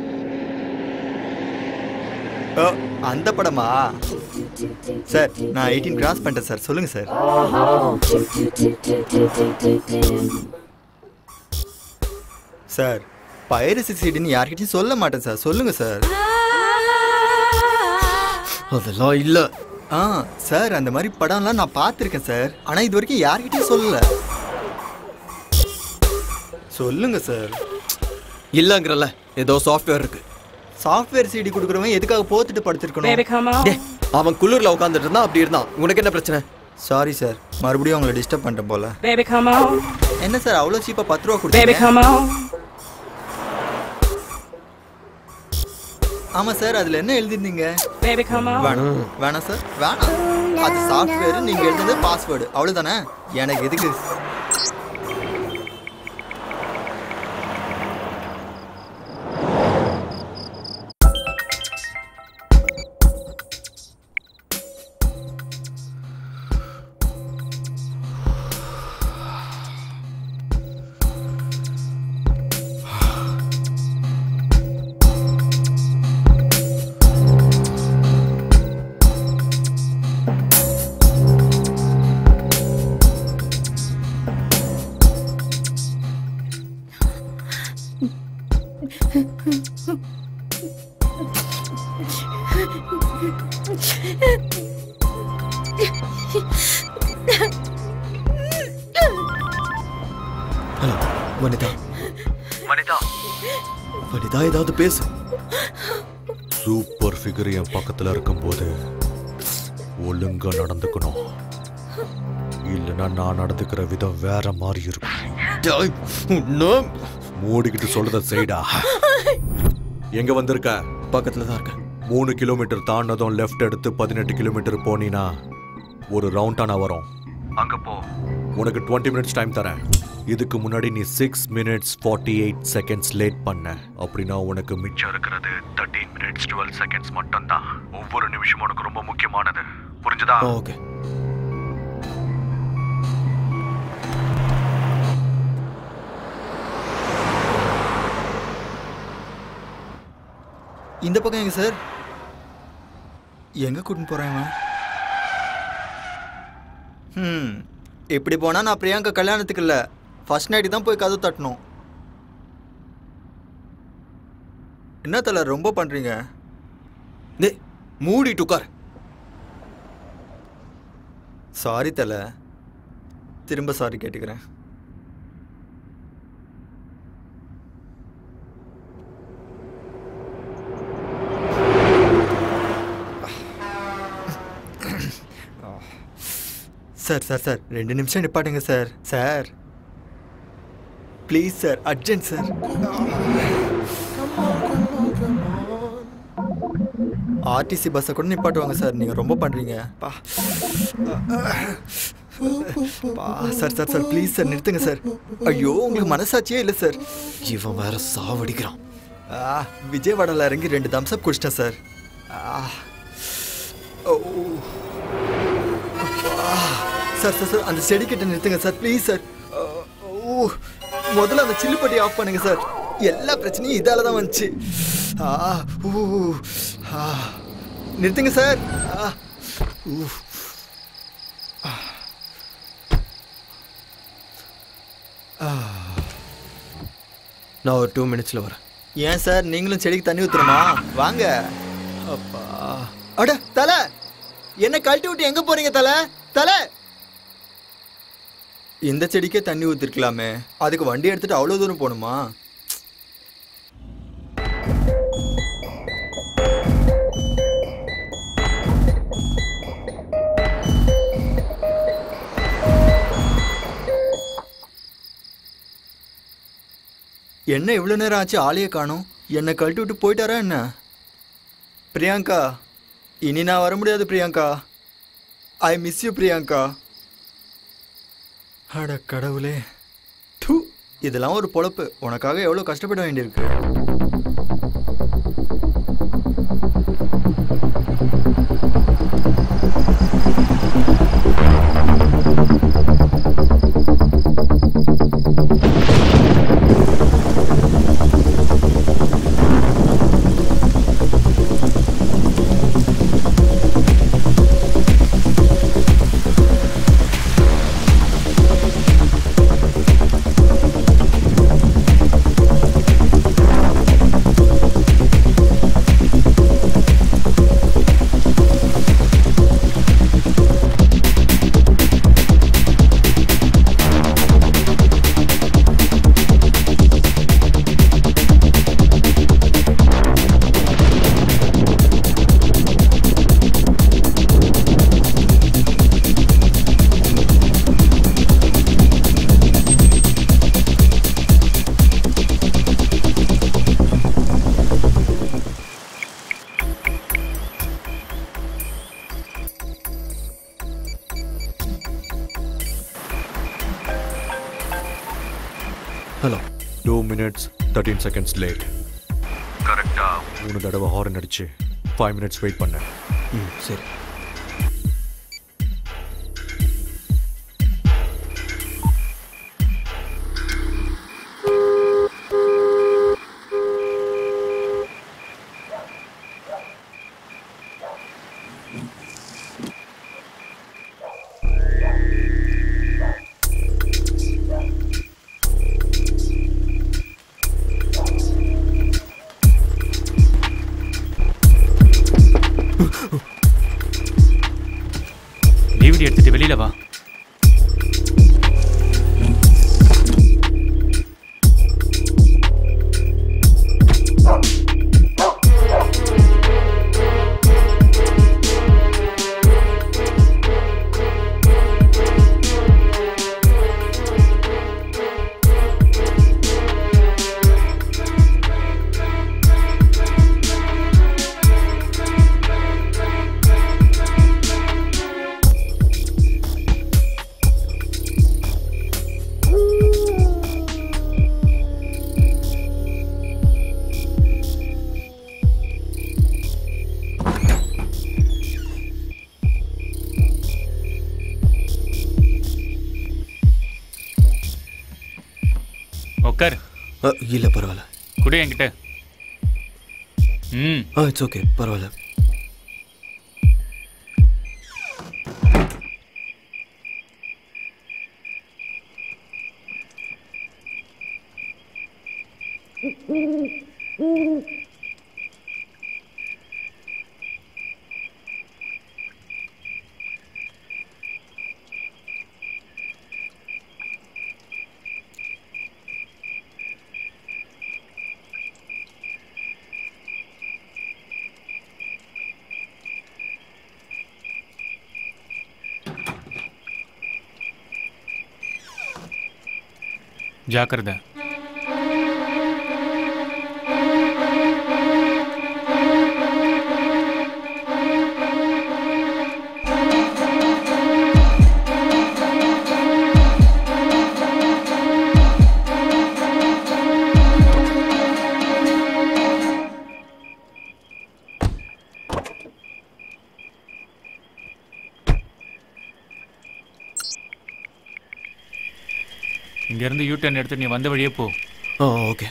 ஓ அந்த படமா சார் நான் எயிட்டீன் கிராஸ் பண்ணிட்டேன் சார் சொல்லுங்க சார் சார் பைரசி சிடின்னு யார்கிட்டயும் சொல்ல மாட்டேன் சார் சொல்லுங்க சார் அதெல்லாம் இல்ல ஆ சார் அந்த மாதிரி படம்லாம் நான் பார்த்துருக்கேன் சார் ஆனால் இது வரைக்கும் யார்கிட்டயும் சொல்லல சொல்லுங்க சார் இல்லங்கிறல்ல ஏதோ சாஃப்ட்வேர் இருக்கு சாஃப்ட்வேர் சிடி கொடுக்குறவன் எதுக்காக போத்துட்டு படுத்திருக்கணும் டேய், அவன் குளிர்ல உட்காந்துட்டு இருந்தான் அப்படி இருந்தான் உனக்கு என்ன பிரச்சனை சாரி சார் மறுபடியும் உங்களை டிஸ்டர்ப் பண்ணிட்டேன் போல Baby, come on. என்ன சார் அவ்வளோ சீப்பா பத்து ரூபா Baby, come கொடுத்தீங்க on. ஆமா சார் அதுல என்ன எழுதிருந்தீங்க Baby, come on. வேணாம் வேணாம் சார் வேணாம் அது சாஃப்ட்வேர் நீங்க எழுதுனது பாஸ்வேர்டு அவ்வளவுதானே எனக்கு எதுக்கு ஹலோ வனிதா வனிதா வனிதா ஏதாவது பேசு சூப்பர் ஃபிகர் என் பக்கத்துல இருக்கும்போது ஒழுங்கா நடந்துக்கணும் இல்லைன்னா நான் நடந்துக்கிற விதம் வேற மாதிரி இருக்கும் டேய், உன்னை- மூடிக்கிட்டு சொல்றத செய்டா எங்க வந்திருக்க பக்கத்துல தான் இருக்கேன் மூணு கிலோமீட்டர் தாண்டதும் லெஃப்ட் எடுத்து பதினெட்டு கிலோமீட்டர் போனீனா ஒரு ரவுண்டானா வரும் அங்க போ உனக்கு டுவெண்ட்டி மினிட்ஸ் டைம் தரேன் இதுக்கு முன்னாடி நீ six minutes forty eight seconds late பண்ண அப்படின்னா உனக்கு மிச்சம் மிச்சம் இருக்கிறது தேர்ட்டீன் மினிட்ஸ் டுவெல் செகண்ட்ஸ் மட்டும்தான் ஒவ்வொரு நிமிஷமும் உனக்கு ரொம்ப முக்கியமானது புரிஞ்சுதா ஓகே இந்த பக்கம் எங்க சார் எங்க கூட்டின்னு போறேன் இவன்? ம் இப்படி போனா நான் பிரியங்கா கல்யாணத்துக்கு இல்ல ஃபர்ஸ்ட் நைட்டு தான் போய் கதவு தட்டணும் என்ன தல ரொம்ப பண்றீங்க டேய் மூடிட்டு உட்கார் சாரி தல திரும்ப சாரி கேட்டுக்கிறேன் சார் சார் சார் ரெண்டு நிமிஷம் நிப்பாட்டுங்க sir sir please sir urgent sir RTC பஸ்ஸை கூட நிப்பாட்டுவாங்க சார் நீங்கள் ரொம்ப பண்ணுறீங்க பா பா sir sir sir please sir நிறுத்துங்க சார் ஐயோ உங்களுக்கு மனசாட்சியே இல்லை சார் இவன் வேற சாவடிக்கிறான் ஆ விஜயவாடாவில் இறங்கி ரெண்டு தம்ஸ்அப் குடிச்சிட்டேன் சார் ஆ ஓ அப்பா. சார் சார் சார் அந்த செடி கிட்ட நிறுத்துங்க சார் ப்ளீஸ் சார் ஓ முதல்ல அந்த சில்லுப்பட்டி ஆஃப் பண்ணுங்க சார் எல்லா பிரச்சனையும் இதால தான் வந்துச்சு ஆ ஊ ஆ நிறுத்துங்க சார் ஆ ஊ நான் ஒரு டூ மினிட்ஸில் வரேன் ஏன் சார் நீங்களும் செடிக்கு தண்ணி ஊத்துறமா வாங்க அப்பா அட தலை என்ன கழட்டி விட்டு எங்க போறீங்க தலை தலை இந்த செடிக்கே தண்ணி ஊத்திருக்கலாமே அதுக்கு வண்டி எடுத்துட்டு அவ்வளோ தூரம் போகணுமா என்ன இவ்வளோ நேரம் ஆச்சு ஆளையே காணோம் என்னை கழட்டி விட்டு போயிட்டாரா என்ன பிரியங்கா இனி நான் வர முடியாது Priyanka I miss you Priyanka அட கடவுளே தூ இதெல்லாம் ஒரு பொழப்பு உனக்காக எவ்வளோ கஷ்டப்பட வேண்டியிருக்கு hello two minutes thirteen seconds late கரெக்டா மூணு தடவை ஹாரன் அடிச்சு ஃபைவ் மினிட்ஸ் வெயிட் பண்ணேன் ம் சரி டிவிடி எடுத்துட்டு வெளியில வா உட்கார் இல்லை பரவாயில்ல குடு என்கிட்ட ம் ஆ இட்ஸ் ஓகே பரவாயில்ல ஜாக்கிரதை இங்கேருந்து யூ டர்ன் எடுத்து நீ வந்த வழியே போ ஆ ஓகே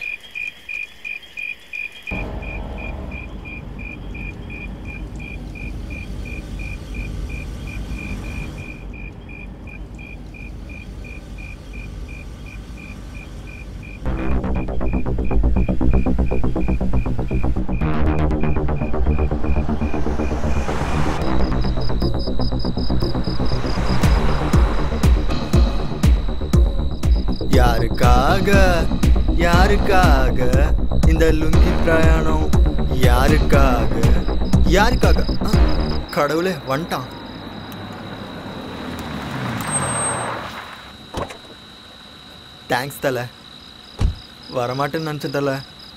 யாருக்காக யாருக்காக இந்த லுங்கி பிரயாணம் யாருக்காக யாருக்காக ஆ, கடவுளே வந்துட்டான் தேங்க்ஸ் தல வரமாட்டேன்னு நினச்சேன் தல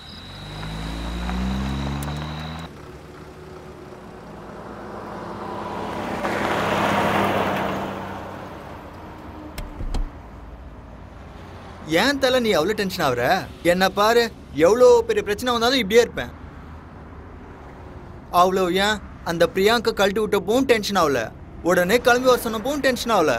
ஏன் தல நீ அவ்வளோ டென்ஷன் ஆகுற என்ன பாரு எவ்வளோ பெரிய பிரச்சனை வந்தாலும் இப்படியே இருப்பேன் அவ்வளோ ஏன் அந்த பிரியாங்கா கழட்டி விட்டப்பவும் டென்ஷன் ஆகல உடனே கிளம்பி வர சொன்னப்பவும் டென்ஷன் ஆகல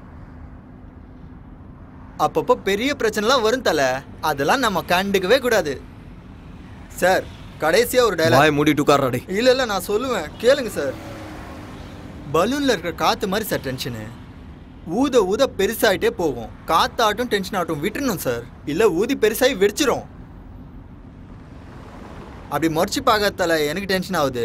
அப்பப்போ பெரிய பிரச்சனைலாம் வரும் தல அதெல்லாம் நம்ம கண்டுக்கவே கூடாது சார் கடைசியா ஒரு டைலாக் வாய் மூடிட்டு உட்கார்றாடே இல்ல இல்ல நான் சொல்லுவேன் கேளுங்க சார் பலூன்ல இருக்கிற காத்து மாதிரி சார் டென்ஷனு ஊத ஊத பெருசாயிட்டே போகும் காத்தாட்டும் டென்ஷன் ஆகட்டும் விட்டுறணும் சார் இல்ல ஊதி பெருசாகி வெடிச்சிரும் அப்படி முறைச்சு பார்க்கறதால எனக்கு டென்ஷன் ஆகுது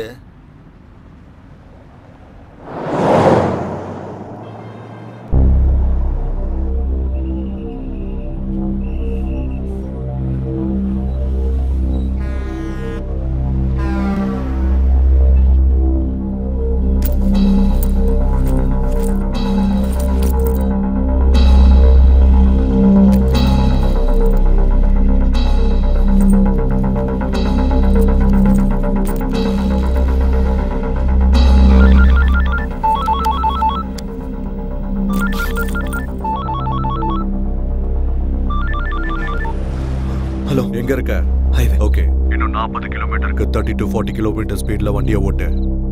ஹலோ எங்க இருக்க ஹைவே ஓகே இன்னும் நாற்பது கிலோமீட்டருக்கு எனக்கு தேர்ட்டி டு ஃபார்ட்டி கிலோமீட்டர் ஸ்பீட்ல வண்டியை ஓட்டு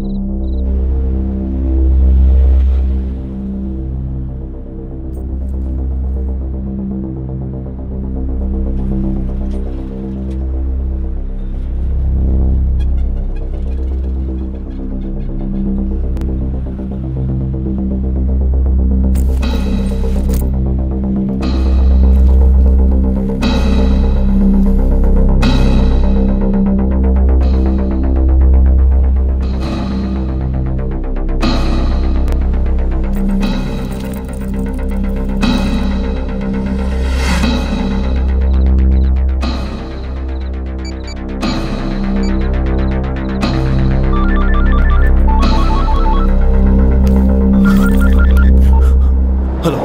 ஹலோ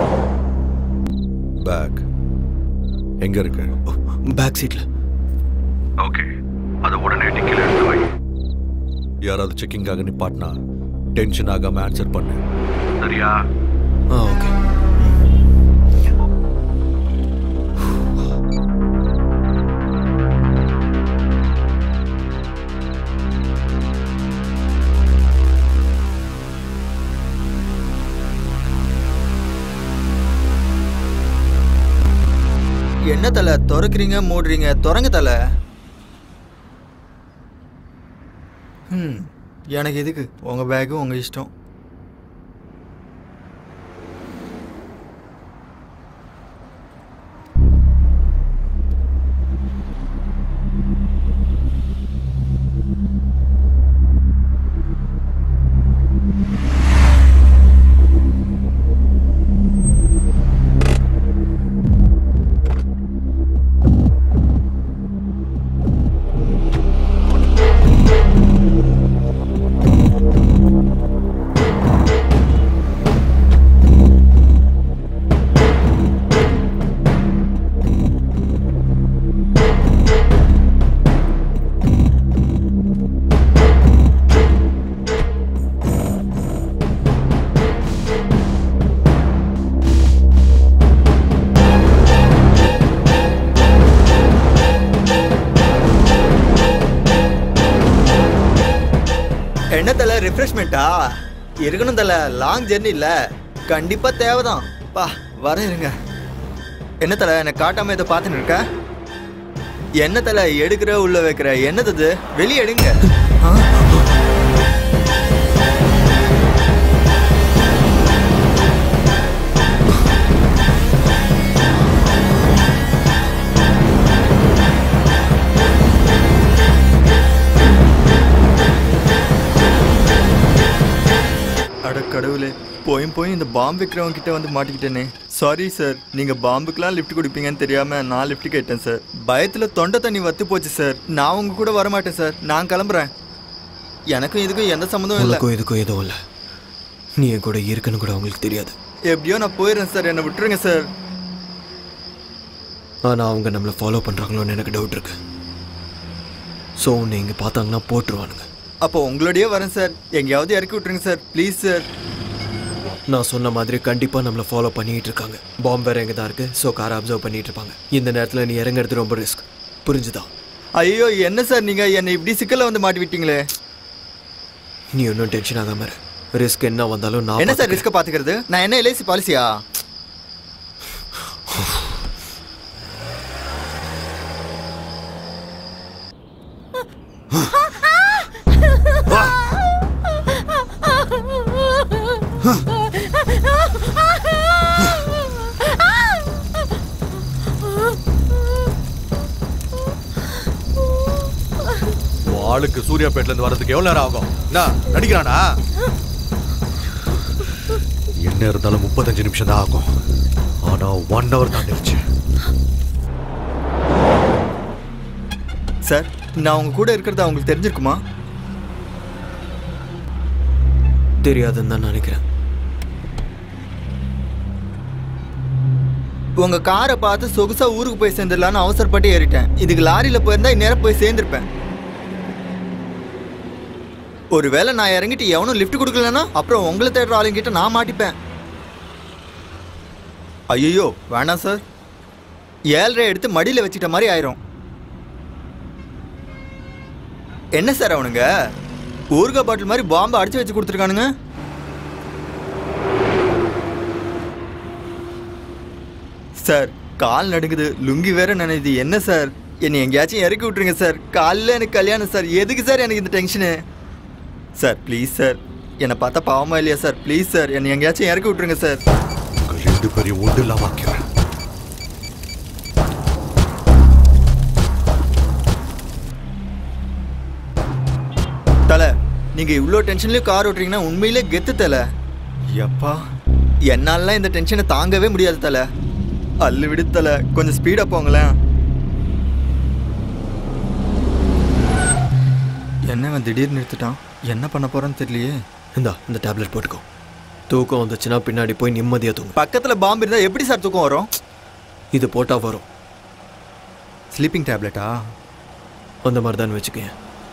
பேக் எங்க இருக்கு பேக் சீட்ல ஓகே அதை உடனே டிக்கில எடுத்து வை யாராவது செக்கிங்காக நிப்பாட்டினா டென்ஷன் ஆகாம ஆன்சர் பண்ணு சரியா ஆ ஓகே என்ன தல திறக்கிறீங்க மூடுறீங்க திறங்க தல ம் எனக்கு எதுக்கு உங்க பேக்கு உங்க இஷ்டம் என்ன தல ரிஃப்ரெஷ்மெண்ட்டா இருக்கணும் தல லாங் ஜெர்னி இல்ல கண்டிப்பா தேவைதான் பா வர இருங்க என்ன தல எனக்கு காட்டாம இதை பார்த்துன்னு இருக்க என்ன தல எடுக்கிற உள்ள வைக்கிற என்னது இது வெளியே எடுங்க ஆ? அட கடவுளே போயும் போய் இந்த பாம்பு விற்கிறவங்க கிட்ட வந்து மாட்டிக்கிட்டேனே சாரி சார் நீங்க பாம்புக்கெல்லாம் லிஃப்ட் கொடுப்பீங்கன்னு தெரியாம நான் லிஃப்ட் கேட்டேன் சார் பயத்துல தொண்டை தண்ணி வத்து போச்சு சார் நான் உங்க கூட வர மாட்டேன் சார் நான் கிளம்புறேன் எனக்கும் இதுக்கும் எந்த சம்மந்தமும் இல்லை உனக்கும் இதுக்கும் எதுவும் இல்லை நீ என் கூட இருக்குன்னு கூட அவங்களுக்கு தெரியாது எப்படியோ நான் போயிடுறேன் சார் என்னை விட்டுருங்க சார் ஆனால் அவங்க நம்மளை ஃபாலோ பண்ணுறாங்களோன்னு எனக்கு டவுட் இருக்கு ஸோ உன்னை இங்கே பார்த்தாங்கன்னா போட்டுருவானுங்க அப்போ உங்களோடயே வரேன் சார் எங்கேயாவது இறக்கி விட்டுருங்க சார் ப்ளீஸ் சார் நான் சொன்ன மாதிரி கண்டிப்பாக நம்மளை ஃபாலோ பண்ணிட்டு இருக்காங்க பாம்பு வேற எங்கே தான் இருக்கு ஸோ காரை அப்சர்வ் பண்ணிட்டு இருப்பாங்க இந்த நேரத்தில் நீ இறங்குறது ரொம்ப ரிஸ்க் புரிஞ்சுதா ஐயோ என்ன சார் நீங்க என்னை இப்படி சிக்கல்ல வந்து மாட்டி விட்டீங்களே நீ ஒன்றும் டென்ஷன் ஆகாம இரு ரிஸ்க் என்ன வந்தாலும் நான் என்ன சார் ரிஸ்க பாத்துக்கிறது நான் என்ன எல்ஐசி பாலிசியா உன் ஆளுக்கு சூர்யாபேட்ல இருந்து வரதுக்கு எவ்வளவு நேரம் ஆகும் என்ன நடிக்கிறானா என்ன இருந்தாலும் முப்பத்தஞ்சு நிமிஷம் தான் ஆகும் ஆனா ஒன் ஹவர் தாண்டிருச்சு சார் நான் உங்க கூட இருக்கிறது அவங்களுக்கு தெரிஞ்சிருக்குமா தெரியாதுன்னு தான் நினைக்கிறேன் உங்க காரை பார்த்து சொகுசா ஊருக்கு போய் சேர்ந்துடலான்னு அவசரப்பட்டு ஏறிட்டேன் இதுக்கு லாரியில போயிருந்தா இந்நேரம் போய் சேர்ந்திருப்பேன் ஒருவேளை நான் இறங்கிட்டு எவனும் லிஃப்ட் கொடுக்கலன்னா அப்புறம் உங்களை தேடுற ஆளுங்கிட்ட நான் மாட்டிப்பேன் ஐயோ வேணாம் சார் ஏழரை எடுத்து மடியில் வச்சுட்ட மாதிரி ஆயிரும் என்ன சார் அவனுங்க ஊறுகாய் பாட்டில் மாதிரி பாம்பை அடிச்சு வச்சு கொடுத்துருக்கானுங்க சார் கால் நடுங்குது லுங்கி வேற நினைது என்ன சார் என்னை எங்கேயாச்சும் இறக்கி விட்டுருங்க சார் காலைல எனக்கு கல்யாணம் சார் எதுக்கு சார் எனக்கு இந்த டென்ஷனு சார் ப்ளீஸ் சார் என்னை பார்த்தா பாவமா இல்லையா சார் ப்ளீஸ் சார் என்னை எங்கேயாச்சும் இறக்கி விட்டுருங்க சார் உங்க ரெண்டு பேரையும் ஒன்று இல்லாம ஆக்கிறேன் தலை நீங்க இவ்வளோ டென்ஷன்லயும் கார் ஓட்டுறீங்கன்னா உண்மையிலே கெத்து தலை எப்பா என்னாலலாம் இந்த டென்ஷனை தாங்கவே முடியாது தலை அள்ளு விடு தலை கொஞ்சம் ஸ்பீடா போங்களேன் என்ன அவன் திடீர்னு நிறுத்திட்டான் என்ன பண்ண போறான்னு தெரியலையே இந்தா இந்த டேப்லெட் போட்டுக்கோ தூக்கம் வந்துச்சுன்னா பின்னாடி போய் நிம்மதியாக தூங்கும் பக்கத்துல பாம்பு இருந்தா எப்படி சார் தூக்கம் வரும் இது போட்டால் வரும் ஸ்லீப்பிங் டேப்லெட்டா அந்த மாதிரி தான் வச்சுக்கேன்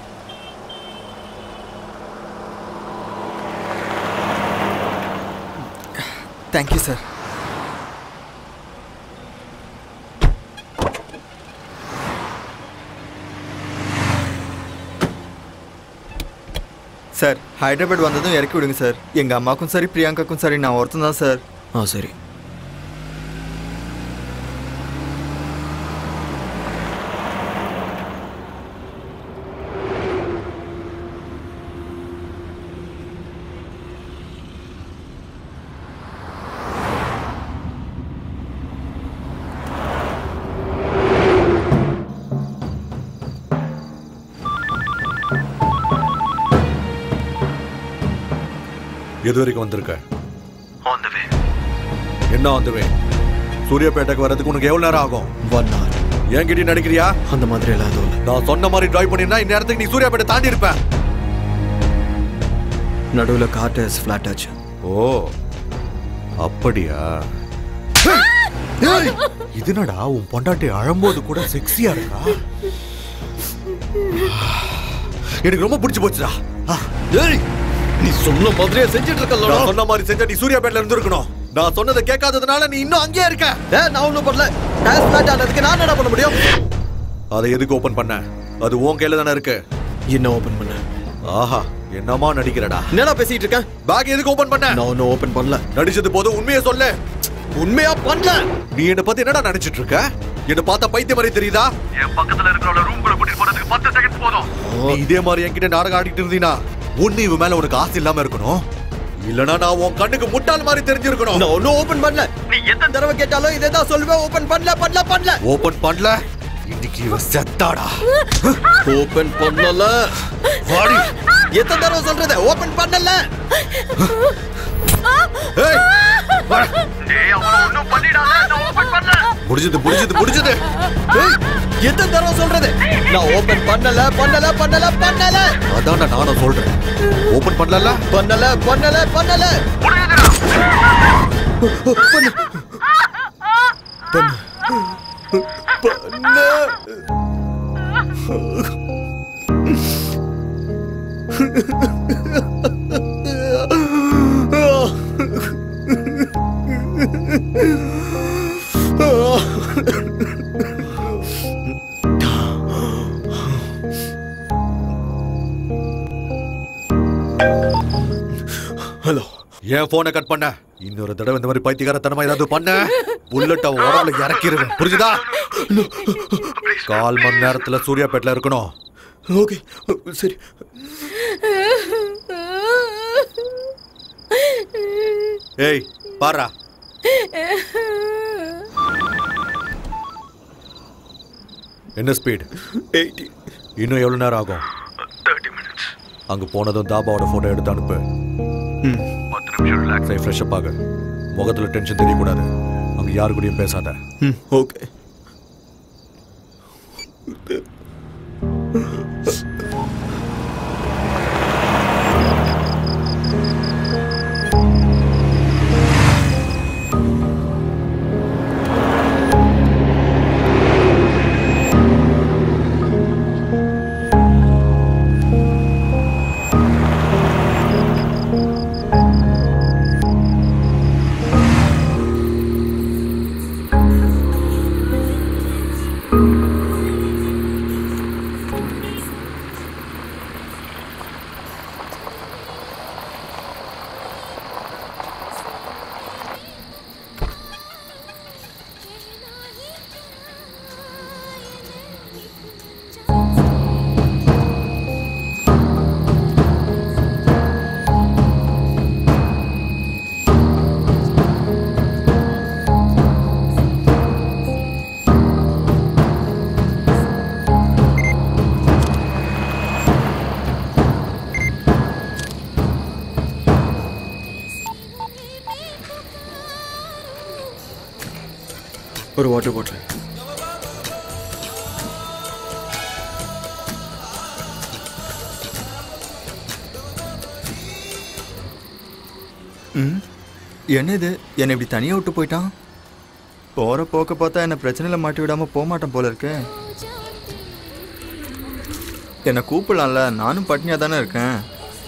தேங்க்யூ சார் சார் ஹைதராபாத் வந்ததும் இறக்கி விடுங்க சார் எங்கள் அம்மாக்கும் சரி பிரியாங்காக்கும் சரி நான் ஒருத்தன் தான் சார் ஆ சரி எது வரைக்கும் வந்திருக்க ஆன் த வே என்ன வந்துவே சூர்யாபேட்டைக்கு வர்றதுக்கு உனக்கு எவ்வளவு நேரம் ஆகும் ஒன் ஹவர் என்கிட்ட நடிக்கிறியா அந்த மாதிரி எல்லாம் எதுவும் இல்லை நான் சொன்ன மாதிரி டிரைவ் பண்ணிருந்தா இந்த நேரத்துக்கு நீ சூர்யாபேட்டை தாண்டி இருப்ப நடுவில் கார் டயர்ஸ் ஃப்ளாட் ஆச்சு ஓ அப்படியா ஏய், இது என்னடா உன் பொண்டாட்டி அழும்போது கூட செக்ஸியா இருக்கா எனக்கு ரொம்ப பிடிச்சு போச்சுடா ஆ, ஏய், நீ சொன்ன மாதிரியே செஞ்சுட்டு இருக்கல நான் சொன்ன மாதிரி செஞ்சா நீ சூர்யாபேட்ல இருந்திருக்கணும் நான் சொன்னதை கேட்காததுனால நீ இன்னும் அங்கேயே இருக்க நான் ஒன்றும் பண்ணல டயர்ஸ் ஃப்ளாட் ஆனதுக்கு நான் என்ன பண்ண முடியும் அதை எதுக்கு ஓபன் பண்ண அது உன் கையில தானே இருக்கு என்ன ஓப்பன் பண்ண ஆஹா என்னமா நடிக்கிறடா என்னடா பேசிட்டு இருக்கேன் பேக் எதுக்கு ஓபன் பண்ண நான் ஒன்றும் ஓப்பன் பண்ணல நடிச்சது போது உண்மையை சொல்லு உண்மையா பண்ணல நீ என்ன பத்தி என்னடா நினைச்சிட்டு இருக்க என்ன பார்த்தா பைத்திய மாதிரி தெரியுதா என் பக்கத்துல இருக்கிறவள ரூம்குள்ள கூட்டிட்டு போறதுக்கு பத்து செகண்ட் போதும் நீ இதே மாதிரி என்கிட்ட நாடகம் ஆடிட்டு இருந்தீனா ஒண்ணு இவன் மேல உனக்கு ஆசை இல்லாம இருக்கணும் இல்லனா நான் உன் கண்ணுக்கு முட்டாள் மாதிரி தெரிஞ்சிருக்கணும் நான் ஒன்றும் ஓப்பன் பண்ணல நீ எத்தனை தடவை கேட்டாலும் இதே தான் சொல்லுவேன் ஓப்பன் பண்ணல பண்ணல பண்ணல ஓபன் பண்ணல இன்னைக்கு இவன் செத்தாடா ஓப்பன் பண்ணல வாடி எத்தனை தடவை சொல்றது ஓப்பன் பண்ணல ஏய் டேய் அவன ஒண்ணும் பண்ணிடாத நான் ஓபன் பண்ணல முடிஞ்சது முடிஞ்சது முடிஞ்சது ஏய், எத்தனை தடவை சொல்றது நான் ஓபன் பண்ணல பண்ணல பண்ணல பண்ணல அதான்டா நானும் சொல்றேன் ஓபன் பண்ணல பண்ணல பண்ணல பண்ணல பண்ணு. பண்ணு. பண்ணு. ஹலோ ஏன் போனை கட் பண்ண இன்னொரு தடவை இந்த மாதிரி பைத்தியக்காரத்தனமா ஏதாவது பண்ண புல்லட்ட உடம்புல இறக்கிருவேன் புரிஞ்சுதா கால் மணி நேரத்துல சூர்யாபேட்டில் இருக்கணும் ஓகே சரி ஏய் பாரா என்ன ஸ்பீட் எயிட்டி இன்னும் எவ்வளவு நேரம் ஆகும் தேர்ட்டி மினிட்ஸ் அங்க போனதும் தாபாவோட போட்டோ எடுத்து அனுப்பு பத்து நிமிஷம் ரிலாக்ஸ் சரி ஃப்ரெஷ்அப் ஆகு முகத்துல டென்ஷன் தெரியக்கூடாது அங்க யாரு கூடயும் பேசாத ம் ஓகே ஒரு வாட்டர் பாட்டில் ம் என்ன இது என்னை இப்படி தனியாக விட்டு போயிட்டான் போகிற போக்க பார்த்தா என்னை பிரச்சனையில் மாட்டி விடாமல் போக மாட்டேன் போல இருக்கு என்னை கூப்பிடலாம்ல நானும் பட்னியாக தானே இருக்கேன்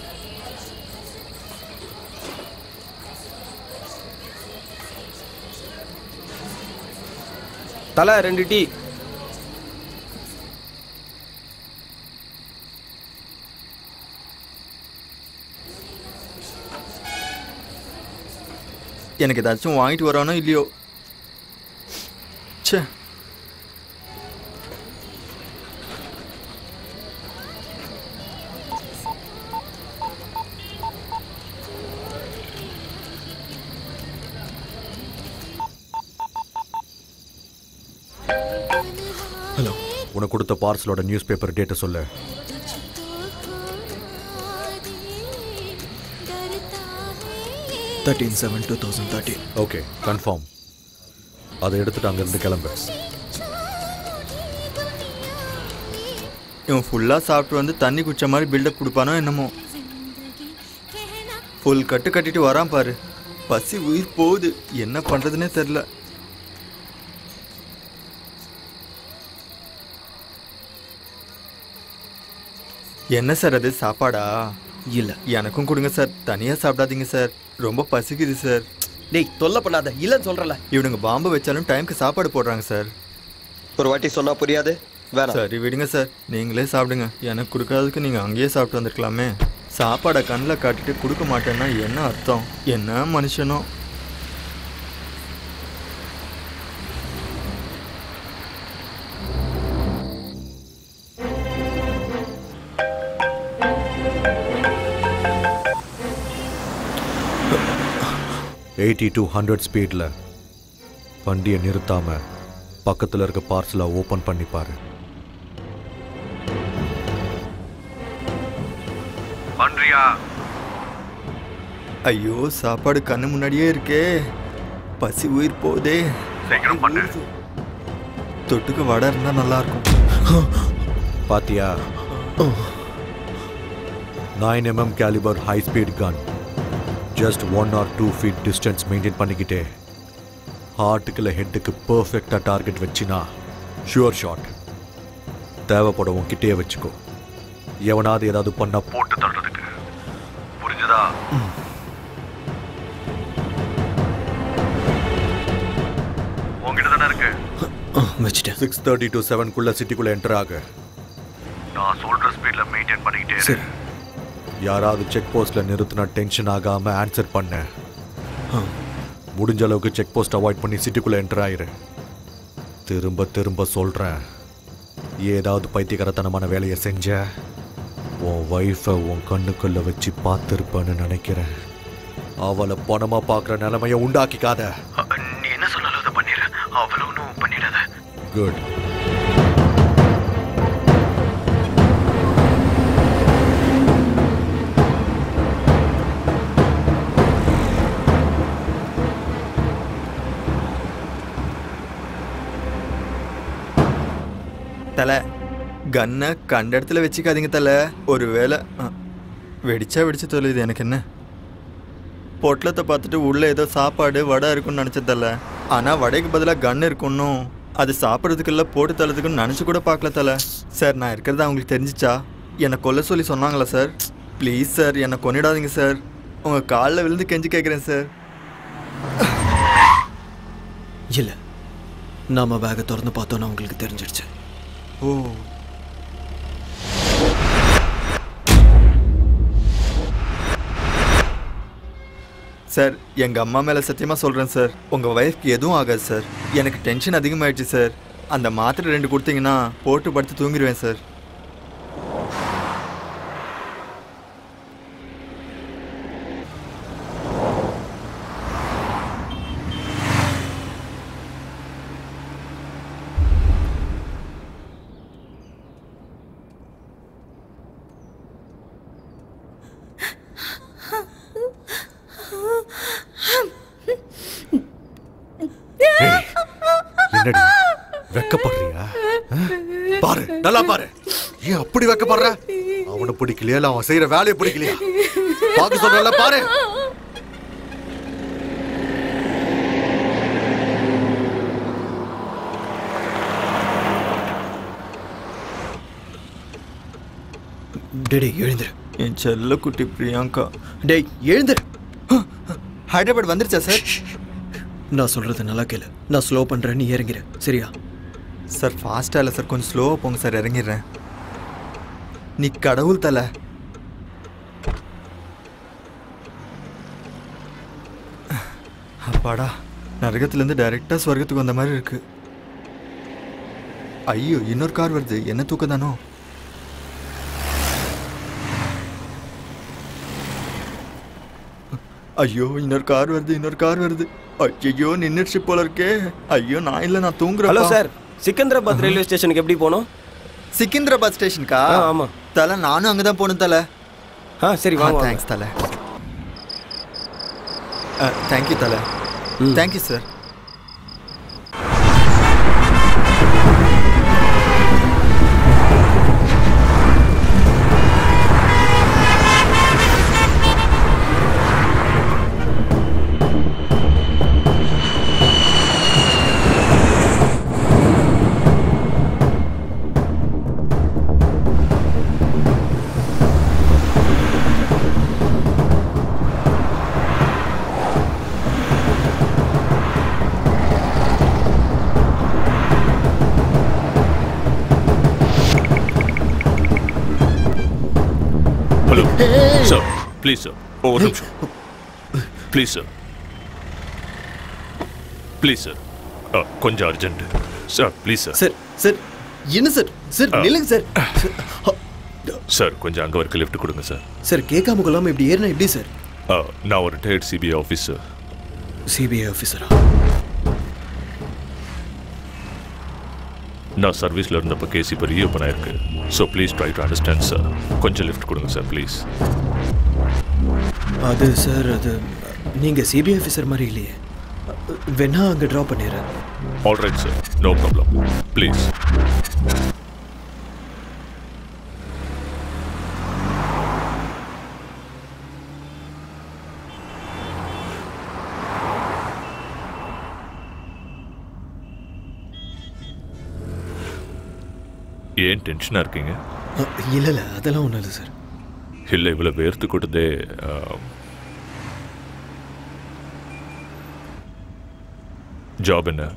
தலை ரெண்டு டீ எனக்கு ஏதாச்சும் வாங்கிட்டு வரானோ இல்லையோ ச்சே ஹலோ உனக்கு கொடுத்த பார்சலோட நியூஸ் பேப்பர் டேட்டை சொல்லு thirteen seven two thousand thirteen okay confirm அதை எடுத்துட்டு அங்கேருந்து கிளம்பு இவன் ஃபுல்லாக சாப்பிட்டு வந்து தண்ணி குடிச்ச மாதிரி பில்டப் கொடுப்பானோ என்னமோ ஃபுல் கட்டு கட்டிட்டு வரான் பாரு பசி உயிர் போகுது என்ன பண்ணுறதுனே தெரில என்ன சார் அது சாப்பாடா இல்லை எனக்கும் கொடுங்க சார் தனியாக சாப்பிடாதீங்க சார் ரொம்ப பசிக்குது சார் டேய் தொல்லை பண்ணாத இல்லைன்னு சொல்கிறல இவனுங்க பாம்பு வச்சாலும் டைம்க்கு சாப்பாடு போடுறாங்க சார் ஒரு வாட்டி சொன்னா புரியாது வேணாம் சரி விடுங்க சார் நீங்களே சாப்பிடுங்க எனக்கு கொடுக்காததுக்கு நீங்கள் அங்கேயே சாப்பிட்டு வந்திருக்கலாமே சாப்பாடை கண்ணில் காட்டிட்டு கொடுக்க மாட்டேன்னா என்ன அர்த்தம் என்ன மனுஷனோ எயிட்டி டு ஹண்ட்ரட் ஸ்பீடில் வண்டியை நிறுத்தாம பக்கத்தில் இருக்க பார்சலை ஓப்பன் பண்ணி பாரு பண்றியா ஐயோ சாப்பாடு கண்ணு முன்னாடியே இருக்கே பசி உயிர் போதே சீக்கிரம் பண்ணு தொட்டுக்கு வடை இருந்தா நல்லா இருக்கும் பாத்தியா nine MM calibre high speed gun just one or two feet distance maintain பண்ணிக்கிட்டே ஹார்ட்டுக்கு இல்லை ஹெட்டுக்கு பர்ஃபெக்டாக டார்கெட் வச்சினா ஷுவர் ஷாட் தேவைப்படும் உன்கிட்டயே வச்சுக்கோ எவனாவது ஏதாவது பண்ணா போட்டு தள்ளுறதுக்கு புரிஞ்சுதா உங்ககிட்ட தானே இருக்கு வச்சுட்டேன் சிக்ஸ் தேர்ட்டி டு செவன்குள்ள சிட்டிக்குள்ள என்டர் ஆகு நான் சொல்ற ஸ்பீட்ல மெயின்டைன் பண்ணிக்கிட்டே இரு. சரி யாராவது செக் போஸ்ட்ல நிறுத்தினா டென்ஷன் ஆகாம ஆன்சர் பண்ண முடிஞ்ச அளவுக்கு செக் போஸ்ட் அவாய்ட் பண்ணி சிட்டிக்குள்ள என்டர் ஆயிரு திரும்ப திரும்ப சொல்றேன் ஏதாவது பைத்தியகாரத்தனமான வேலையை செஞ்ச உன் ஒய்ஃபை உன் கண்ணுக்குள்ள வச்சு பார்த்துருப்பேன்னு நினைக்கிறேன் அவளை பணமா பார்க்குற நிலைமைய உண்டாக்கிக்காத அ, நீ என்ன சொன்னாலும் அதை பண்ணிடு அவ்வளோ ஒன்றும் பண்ணிடாத குட் தலை கன்னை கண்ட இடத்துல வச்சுக்காதீங்க தலை ஒரு வேளை அ, வெடிச்சா வெடிச்சு தொலையுது எனக்கு என்ன பொட்டலத்தை பார்த்துட்டு உள்ளே ஏதோ சாப்பாடு வடை இருக்கும்னு நினச்ச தலை ஆனால் வடைக்கு பதிலாக கன் இருக்குன்னும் அது சாப்பிட்றதுக்கு இல்லை போட்டு தள்ளதுக்குன்னு நினச்சி கூட பார்க்கல தலை சார் நான் இருக்கிறது அவங்களுக்கு தெரிஞ்சிச்சா என்னை கொல்ல சொல்லி சொன்னாங்களா சார் ப்ளீஸ் சார் என்னை கொன்னிடாதீங்க சார் உங்கள் காலில் விழுந்து கெஞ்சி கேட்குறேன் சார் இல்லை நாம பேக்கை திறந்து பார்த்தோன்னா உங்களுக்கு தெரிஞ்சிடுச்சு ஓ சார் எங்கள் அம்மா மேலே சத்தியமாக சொல்கிறேன் சார் உங்கள் ஒய்ஃப்க்கு எதுவும் ஆகாது சார் எனக்கு டென்ஷன் அதிகமாயிடுச்சு சார் அந்த மாத்திரை ரெண்டு கொடுத்தீங்கன்னா போட்டு படுத்து தூங்கிடுவேன் சார் என்னடி வெக்கப்படுறியா ஆ? பாரு நல்லா பாரு ஏன் அப்படி வெக்கப்படுற அவனை பிடிக்கலையா இல்ல அவன் செய்யற வேலையை பிடிக்கலையா பார்க்க சொல்றல பாரு டேய் எழுந்துரு என் செல்ல குட்டி பிரியங்கா டேய் எழுந்துரு ஹைதராபாத் வந்துருச்சா சார் நான் சொல்றது நல்லா கேளு நான் ஸ்லோ பண்றேன் நீ இறங்கிரு சரியா சார் ஃபாஸ்ட்டாக இல்லை சார் கொஞ்சம் ஸ்லோவாக போங்க சார் இறங்கிடுறேன் நீ கடவுள் தலை அப்பாடா நரகத்துலேருந்து டைரெக்டாக ஸ்வர்க்கத்துக்கு வந்த மாதிரி இருக்கு ஐயோ இன்னொரு கார் வருது என்ன தூக்கம் தானோ ஐயோ இன்னொரு கார் வருது இன்னொரு கார் வருது ஐயோ நின்றுச்சு போல இருக்கே ஐயோ நான் இல்லை நான் தூங்குறேன் ஹலோ சார் சிக்கந்தராபாத் ரயில்வே ஸ்டேஷனுக்கு எப்படி போகணும் சிக்கிந்திராபாத் ஸ்டேஷனுக்கா ஆ, ஆமா. தலை நானும் அங்கே தான் போகணும் தலை ஆ சரி வாங்க வாங்க. தேங்க்ஸ் தலை தேங்க்யூ தலை thank you sir hello sir please sir ஒரு நிமிஷம் ப்ளீஸ் சார் ப்ளீஸ் சார் கொஞ்சம் urgent sir please sir sir sir என்ன சார் சார் ஆ. நில்லுங்க சார் சார் கொஞ்சம் அங்கே வரைக்கும் லிஃப்ட் கொடுங்க சார் சார் கேட்காம கொள்ளாம இப்படி ஏறினா எப்படி சார் ஆ, நான் ஒரு ரிட்டையர்ட் சிபிஐ ஆஃபீஸர் சிபிஐ ஆஃபீஸரா நான் சர்வீஸில் இருந்தப்போ கேஸ் இப்போ ரீஓப்பன் ஆயிருக்கு so please try to understand sir கொஞ்சம் லிஃப்ட் கொடுங்க சார் ப்ளீஸ் அது சார் அது நீங்கள் சிபிஐ ஆஃபீஸர் மாதிரி இல்லையே வேணா அங்கே ட்ராப் பண்ணிடுறேன் all right sir no problem please ஏன் டென்ஷனாக இருக்கீங்க இல்லை இல்லை அதெல்லாம் ஒன்றும் இல்லை சார் இல்லை இவ்வளோ வேர்த்து கொடுத்தே ஜாப் என்ன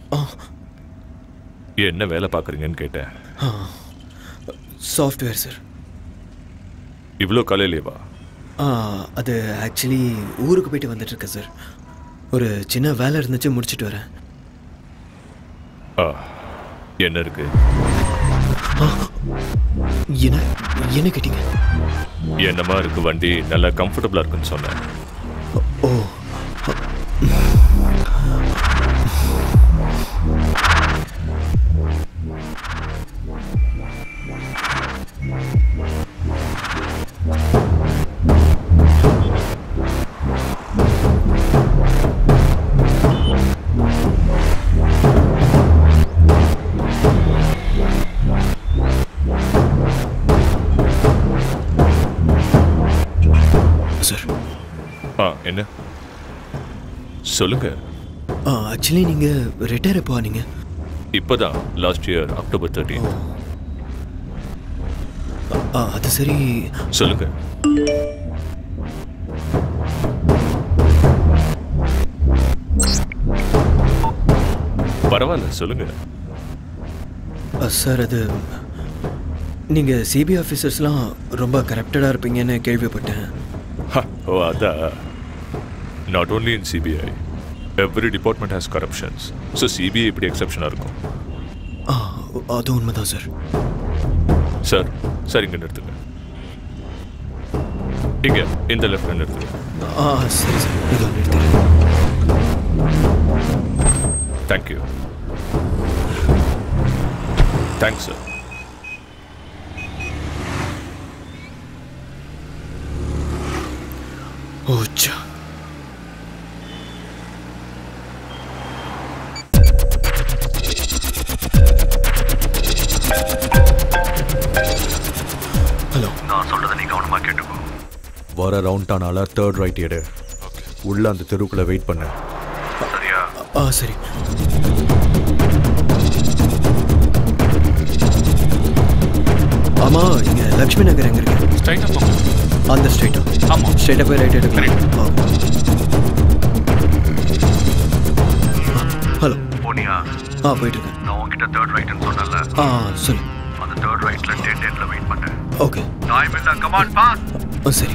என்ன வேலை பார்க்குறீங்கன்னு கேட்டேன் சாஃப்ட்வேர் சார் இவ்வளோ காலையிலேவா ஆ அது ஆக்சுவலி ஊருக்கு போயிட்டு வந்துட்டு இருக்கேன் சார் ஒரு சின்ன வேலை இருந்துச்சு முடிச்சிட்டு வரேன் ஆ என்ன இருக்கு என்ன என்ன கேட்டீங்க என்னமா இருக்கு வண்டி நல்லா கம்ஃபர்டபுளாக இருக்குன்னு சொன்னேன் ஓ சார் ஆ என்ன சொல்லுங்க ஆக்சுவலி நீங்கள் ரிட்டையர் எப்போ ஆனீங்க இப்போதான் லாஸ்ட் இயர் அக்டோபர் தேர்ட்டீன் ஆ, அது சரி சொல்லுங்க பரவாயில்ல சொல்லுங்க ஆ, சார் அது நீங்கள் சிபிஐ ஆஃபீஸர்ஸ்லாம் ரொம்ப கரப்டடாக இருப்பீங்கன்னு கேள்விப்பட்டேன் ஹ, ஓ அதான் not only in CBI every department has corruptions so CBI இப்படி எக்ஸப்ஷனாக இருக்கும் ஆ அது உண்மைதான் சார் சார் சார் இங்கே நிறுத்துங்க இங்கே இந்த லெஃப்ட் நிறுத்துங்க ஆ சரி சார் இதோ நிறுத்துறேன் தேங்க்யூ தேங்க்ஸ் சார் ஓச்சா ஹலோ நான் சொல்றதை நீ கவனமா கேட்டுக்கோ வர ரவுண்ட் ஆனால தேர்ட் ரைட் எடு உள்ள அந்த தெருவுக்குள்ள வெயிட் பண்ணு சரியா ஆ சரி ஆமா இங்க லக்ஷ்மி நகர் எங்க இருக்கு ஸ்ட்ரைட்டா போங்க அந்த ஸ்ட்ரைட்டா ஆமா ஸ்ட்ரைட்டா போய் ரைட் எடுக்கலாம் ஆ. ஹலோ போனியா ஆ போயிட்டு இருக்கேன் நான் உன்கிட்ட தேர்ட் ரைட்னு சொன்னல ஆ சொல்லு அந்த தேர்ட் ரைட்ல டெட் எண்ட்ல வெயிட் பண்ணு ஓகே டைம் இல்ல கமான் பாஸ் ஆ சரி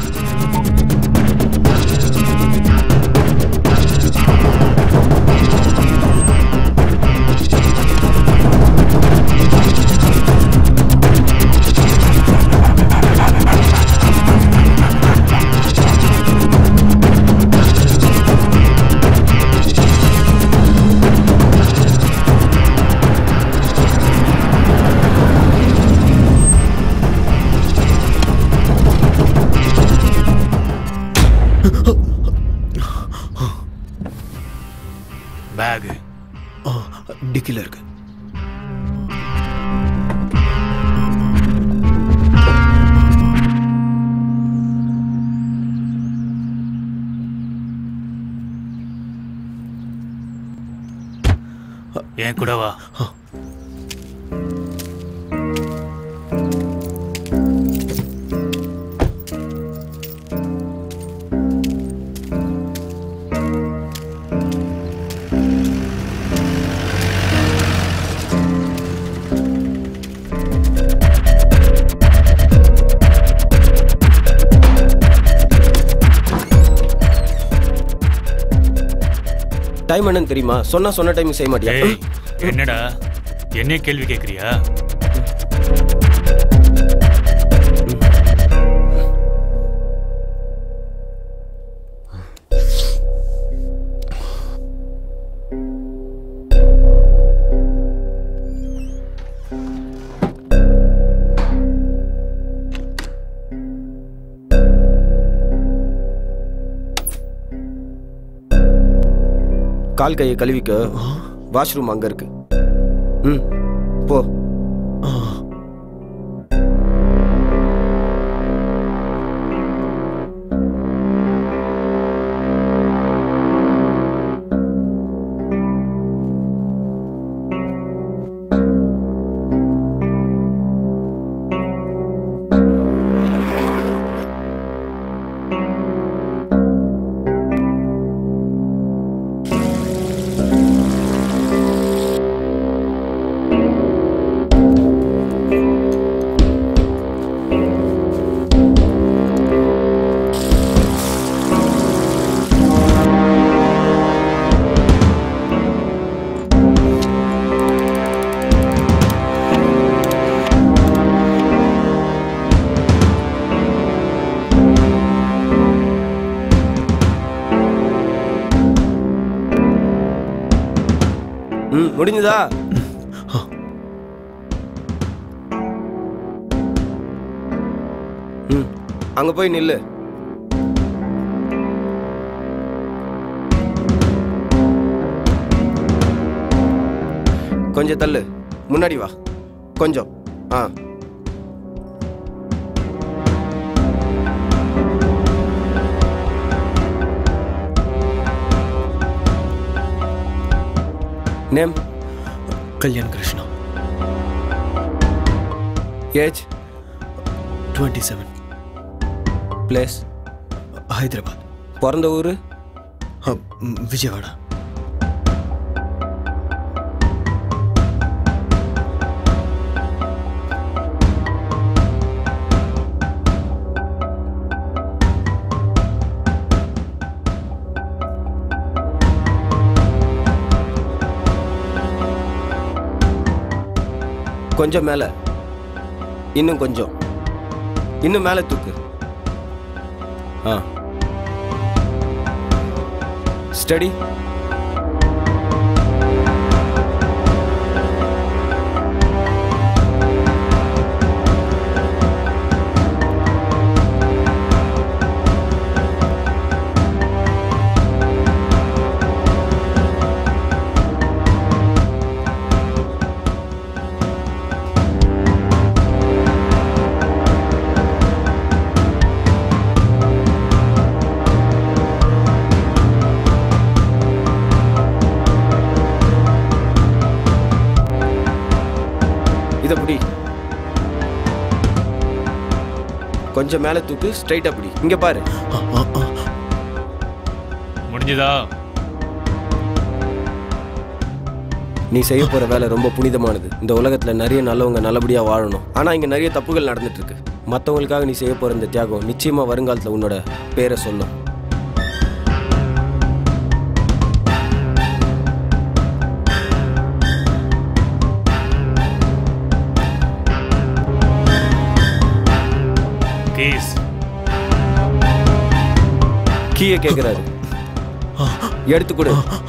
பேகு ஆ டிக்கில இருக்கு என் கூட வா டைம் என்னன்னு தெரியுமா சொன்னா சொன்ன டைம் செய்ய மாட்டியா ஏய் என்னடா என்ன கேள்வி கேட்குறியா கால் கையை கழுவிக்க வாஷ்ரூம் அங்க இருக்கு ம் போ ம் முடிஞ்சுதா ம் அங்க போய் நில்லு கொஞ்சம் தள்ளு முன்னாடி வா கொஞ்சம் ஆ name Kalyan Krishna age twenty seven place Hyderabad பிறந்த ஊர் விஜயவாடா கொஞ்சம் மேலே இன்னும் கொஞ்சம் இன்னும் மேலே தூக்கு ஆ ஸ்டடி இதை பிடி கொஞ்சம் மேலே தூக்கு ஸ்ட்ரைட்டா பிடி இங்க பாரு முடிஞ்சதா நீ செய்ய போற வேலை ரொம்ப புனிதமானது இந்த உலகத்துல நிறைய நல்லவங்க நல்லபடியா வாழணும் ஆனா இங்க நிறைய தப்புகள் நடந்துட்டு இருக்கு மத்தவங்களுக்காக நீ செய்ய போற இந்த தியாகம் நிச்சயமா வருங்காலத்துல உன்னோட பேரை சொல்லும் கேஸ் கீயை கேக்குறாரு எடுத்து கொடு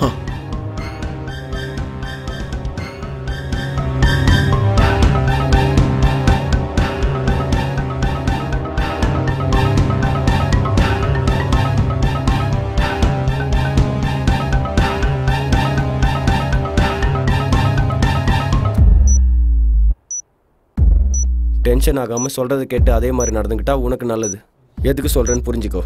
டென்ஷன் ஆகாம சொல்றதை கேட்டு அதே மாதிரி நடந்துக்கிட்டா உனக்கு நல்லது எதுக்கு சொல்றேன்னு புரிஞ்சுக்கோ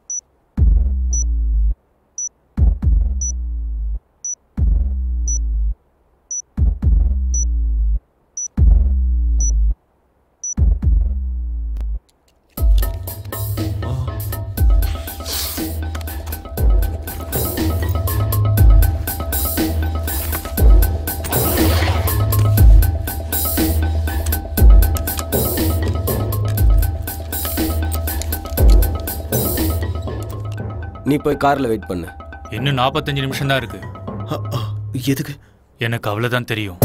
நீ போய் கார்ல வெயிட் பண்ணு இன்னும் நாற்பத்தஞ்சு நிமிஷம் தான் இருக்கு எதுக்கு எனக்கு அவ்வளவுதான் தெரியும்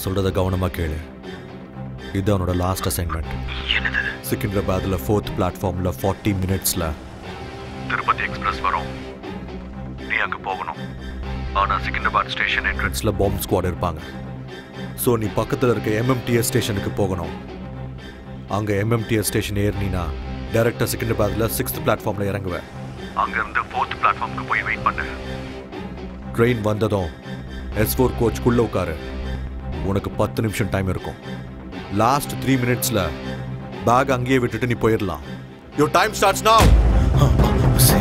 சொல்றத கவனமா கேளு இது அவனோட லாஸ்ட் அசைன்மெண்ட் சிக்கிந்திராபாத்ல ஃபோர்த் பிளாட்ஃபார்ம்ல ஃபார்ட்டி மினிட்ஸ்ல திருப்பதி எக்ஸ்பிரஸ் வரும் நீ அங்க போகணும் ஆனா சிக்கிந்தபாத் ஸ்டேஷன் என்ட்ரன்ஸ் என்ட்ரன்ஸ்ல பாம்பு ஸ்குவாட் இருப்பாங்க ஸோ நீ பக்கத்தில் இருக்க எம்எம்டிஎஸ் ஸ்டேஷனுக்கு போகணும் அங்கே எம்எம்டிஎஸ் ஸ்டேஷன் ஏறினா டேரெக்டாக சிக்கிந்தபாத்தில் சிக்ஸ்த் பிளாட்ஃபார்மில் இறங்குவேன் அங்க இருந்து ஃபோர்த் பிளாட்ஃபார்முக்கு போய் வெயிட் பண்ணு ட்ரெயின் வந்ததும் எஸ் ஃபோர் கோச்க்குள்ளே உட்காரு உனக்கு பத்து நிமிஷம் டைம் இருக்கும் லாஸ்ட் த்ரீ மினிட்ஸில் பேக் அங்கேயே விட்டுட்டு நீ போயிடலாம் யோர் டைம் ஸ்டார்ட்ஸ் now சரி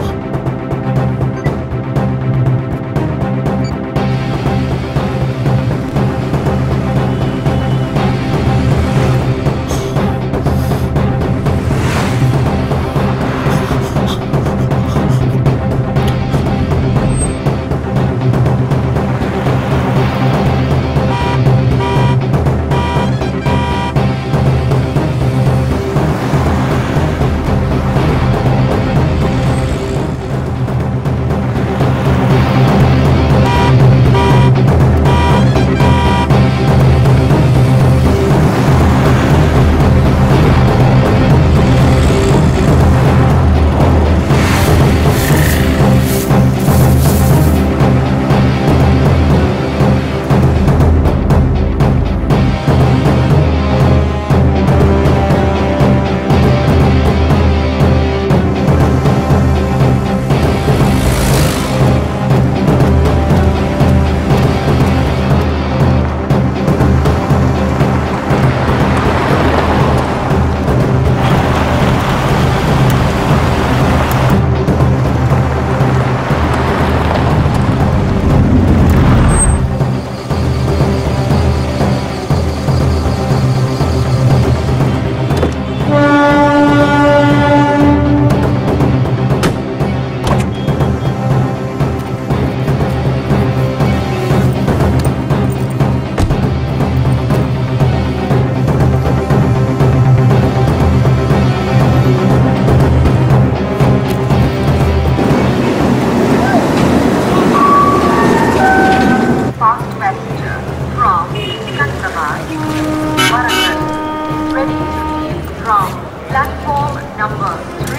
fast passenger from Sikandrabad, Warangal, ready to leave from platform number 3.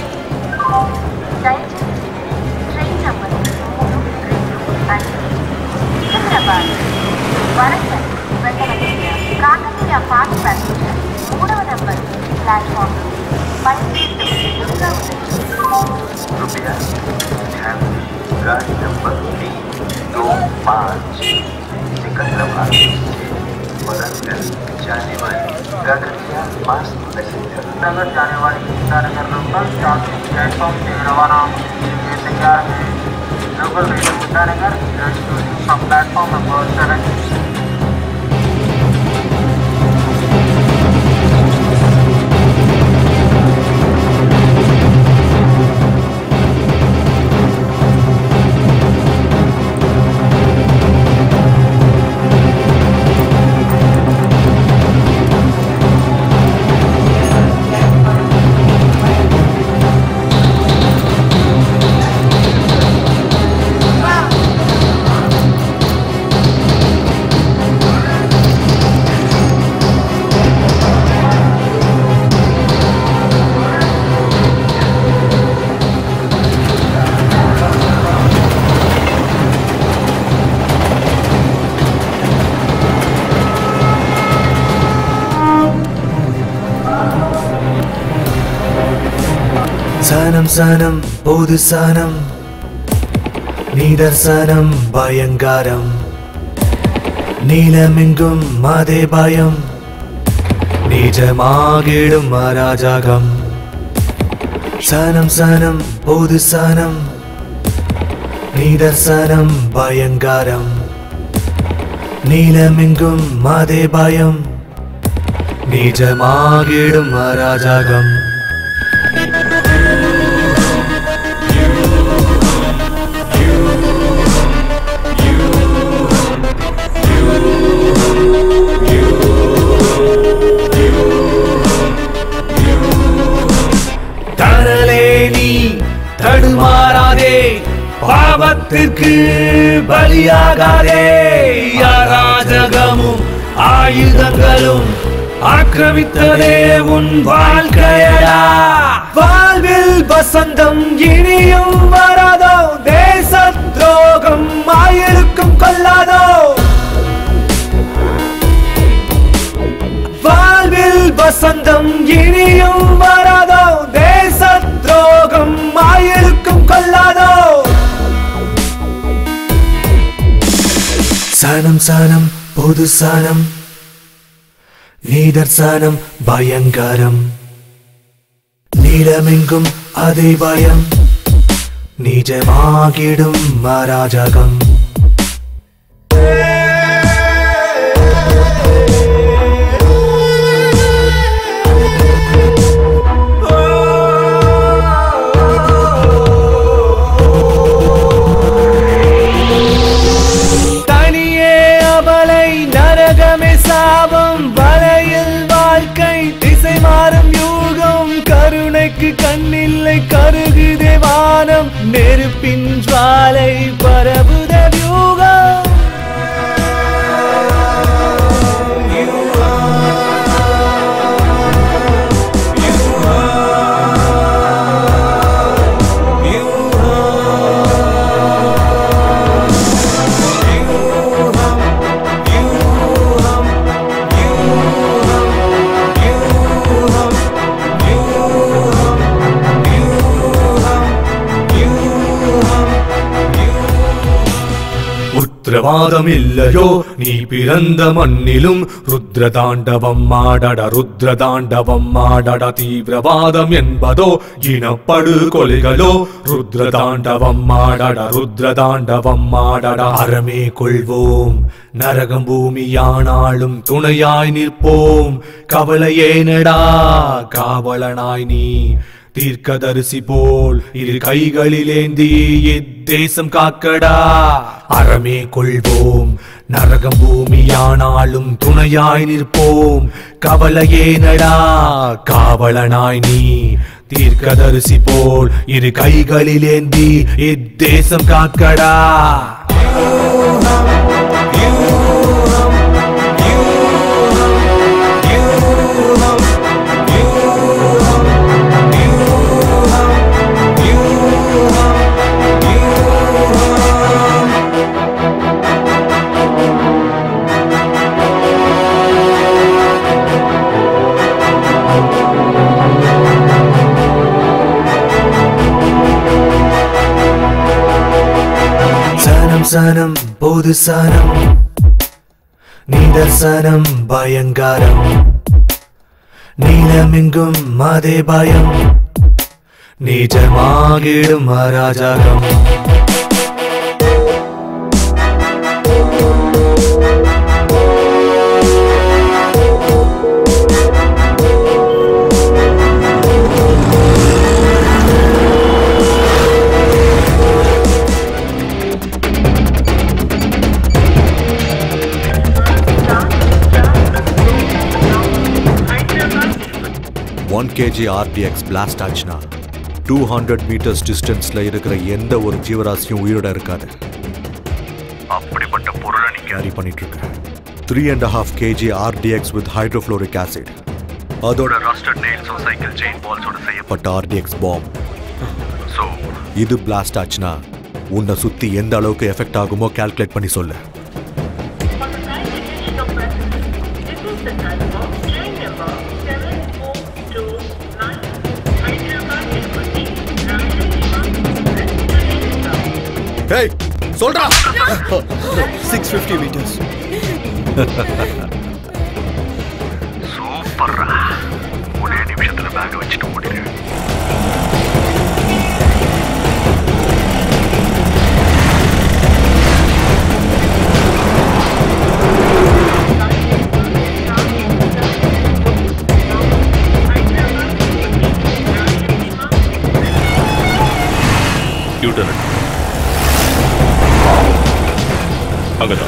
దయచేసి ట్రైన్ నంబర్ మూడు రెండు ఐదు సికింద్రాబాద్ వరంగల్ వెళ్ళవలసిన కాకతీయ ఫాస్ట్ ప్యాసింజర్ మూడవ నంబర్ ప్లాట్ఫామ్ బయలుదేరుగా कृपया ध्यान दें गाड़ी नंबर तीन दो पाँच सिकंदराबाद से वरंगल जाने वाली काकरिया पास पैसेंजर नगर जाने वाली नगर नंबर चार से प्लेटफॉर्म से रवाना होने के लिए तैयार है लोकल रेलवे मुद्दानगर फ्रॉम प्लेटफॉर्म नंबर सेवन சனம் சனம் பொது சனம் நிதர்சனம் பயங்காரம் நீலமெங்கும் அதே பயம் நிஜமாகிடும் அராஜகம் சனம் சனம் பொது சனம் நிதர்சனம் பயங்காரம் நீலமெங்கும் அதே பயம் நிஜமாகிடும் அராஜகம் தரலே நீ தடுமாறாதே பாவத்திற்கு பலியாகாதே அராஜகமும் ஆயுதங்களும் ஆக்கிரமித்ததே உன் வாழ்க்கையடா வாழ்வில் வசந்தம் இனியும் வராதோ தேச துரோகம் ஆயிருக்கும் கொள்ளாதோ வாழ்வில் வசந்தம் இனியும் வராதோ தேச துரோகம் ஆயிருக்கும் கொள்ளாதோ சனம் சனம் பொது சனம் நீதர்சனம் பயங்கரம் நீளமெங்கும் அதே பயம் நிஜமாகிடும் அராஜகம் தனியே அவளை நரகமே சாபம் வலையில் வாழ்க்கை திசை மாறும் யூகம் கருணைக்கு கண்ணில்லை கருகுதே வானம் நெருப்பின் ஜுவாலை பரவுத வியூகம் உத்திரவாதம் இல்லையோ நீ பிறந்த மண்ணிலும் ருத்ர தாண்டவம் ஆடட ருத்ர தாண்டவம் ஆடட தீவிரவாதம் என்பதோ இனப்படு கொலைகளோ ருத்ர தாண்டவம் ஆடட ருத்ர தாண்டவம் ஆடட அறமே கொள்வோம் நரகம் பூமியானாலும் துணையாய் நிற்போம் கவலையேனடா காவலனாய் நீ தீர்க்கதரிசி போல் இரு கைகளிலேந்தி இத்தேசம் காக்கடா அறமே கொள்வோம் நரகம் பூமியானாலும் துணையாய் நிற்போம் கவலையேனடா காவலனாய் நீ தீர்க்கதரிசி போல் இரு கைகளிலேந்தி இத்தேசம் காக்கடா சனம் சனம் பொது சனம் நிதர்சனம் பயங்கரம் நீளமெங்கும் அதே பயம் நிஜமாகிடும் அராஜகம் ஒன் கேஜி ஆர்டிஎக்ஸ் பிளாஸ்ட் ஆச்சுன்னா டூ ஹண்ட்ரட் மீட்டர்ஸ் டிஸ்டன்ஸில் இருக்கிற எந்த ஒரு ஜீவராசியும் உயிரோட இருக்காது அப்படிப்பட்ட பொருளை நீ கேரி பண்ணிட்டு இருக்க three and half KG RDX with hydrofluoric acid அதோட ரஸ்டட் நெயில்ஸும் சைக்கிள் செயின் பால்ஸோட செய்யப்பட்ட ஆர்டிஎக்ஸ் பாம் ஸோ இது பிளாஸ்ட் ஆச்சுன்னா உன்னை சுற்றி எந்த அளவுக்கு எஃபெக்ட் ஆகுமோ கால்குலேட் பண்ணி சொல்லு ஏய் சொல்றா சிக்ஸ் ஃபிஃப்டி மீட்டர்ஸ் சூப்பர்ரா ஒரே நிமிஷத்துல பேக் வச்சுட்டு ஓடிடு யூட்டர்ன் அங்கதான்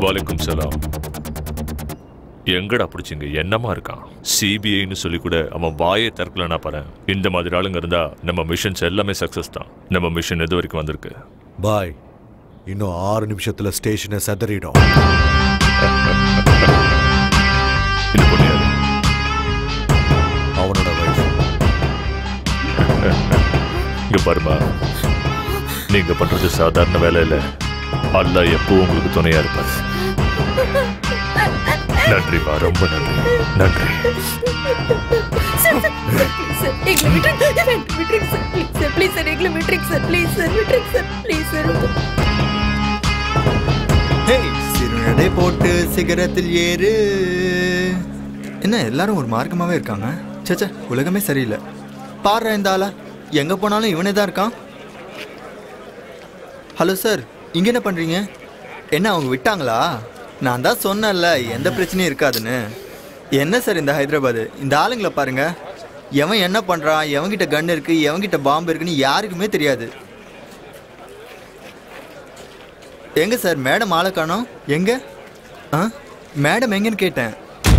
வாலைக்கும் சலாம் எங்கடா பிடிச்சிங்க என்னமா இருக்கான் சிபிஐன்னு சொல்லி கூட அவன் வாயை திறக்கலனா பாரு இந்த மாதிரி ஆளுங்க இருந்தா நம்ம மிஷன்ஸ் எல்லாமே சக்சஸ் தான் நம்ம மிஷன் எது வரைக்கும் வந்திருக்கு பாய் இன்னும் ஆறு நிமிஷத்துல ஸ்டேஷனை செதறிடும் இந்த பொண்ணு யாரு? அவனோட வைஃப் இங்க பாருமா நீங்க பண்றது சாதாரண வேலை இல்ல அல்லாஹ் எப்போ உங்களுக்கு துணையா இருப்பார் நன்றிப்பா ரொம்ப நன்றி நன்றி சார் சார் எங்களை விட்டுருங்க சார் விட்டுருங்க sir please sir please sir எங்களை விட்டுருங்க சார் ப்ளீஸ் சார் விட்டுருங்க சார் ப்ளீஸ் சார் ஹேய் சிறுநடை போட்டு சிகரத்தில் ஏறு என்ன எல்லாரும் ஒரு மார்க்கமாவே இருக்காங்க சேச்சே உலகமே சரியில்லை பாடுற இந்த ஆளா எங்க போனாலும் இவனே தான் இருக்கான் ஹலோ சார் இங்க என்ன பண்றீங்க என்ன அவங்க விட்டாங்களா நான் தான் சொன்னேன்ல எந்த பிரச்சனையும் இருக்காதுன்னு என்ன சார் இந்த ஹைதராபாத் இந்த ஆளுங்களை பாருங்க எவன் என்ன பண்றான் எவன்கிட்ட கன் இருக்கு எவன்கிட்ட பாம்பு இருக்குன்னு யாருக்குமே தெரியாது எங்க சார் மேடம் ஆளை காணோம் எங்க ஆ மேடம் எங்கன்னு கேட்டேன்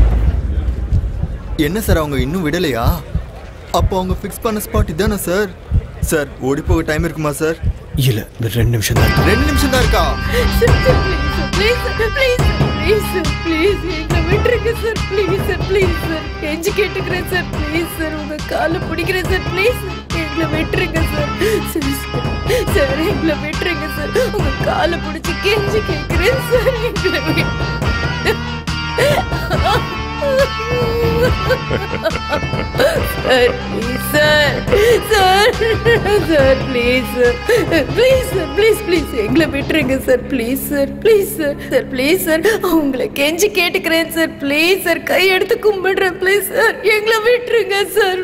என்ன சார் அவங்க இன்னும் விடலையா அப்போ அவங்க ஃபிக்ஸ் பண்ண ஸ்பாட் இதானே சார் சார் ஓடி போக டைம் இருக்குமா சார் இல்ல இந்த ரெண்டு நிமிஷம் தான் இருக்கு. ரெண்டு நிமிஷம் தான் இருக்கா please sir please please sir please எங்களை விட்டுருங்க sir please sir please sir கெஞ்சி கேட்டுக்கிறேன் சார் ப்ளீஸ் சார் உங்க காலை பிடிக்கிறேன் சார் ப்ளீஸ் எங்களை விட்டுருங்க சார் சார் சார், சார் எங்களை விட்டுருங்க சார் உங்க காலை பிடிச்சி கெஞ்சி கேட்கிறேன் சார் எங்களை விட்டு- sir please sir sir sir please please sir please please எங்களை விட்டுருங்க sir please sir please sir sir please sir உங்களை கெஞ்சி கேட்டுக்கிறேன் சார் ப்ளீஸ் சார் கை எடுத்து கும்பிடுறேன் ப்ளீஸ் சார் எங்களை விட்டுருங்க சார்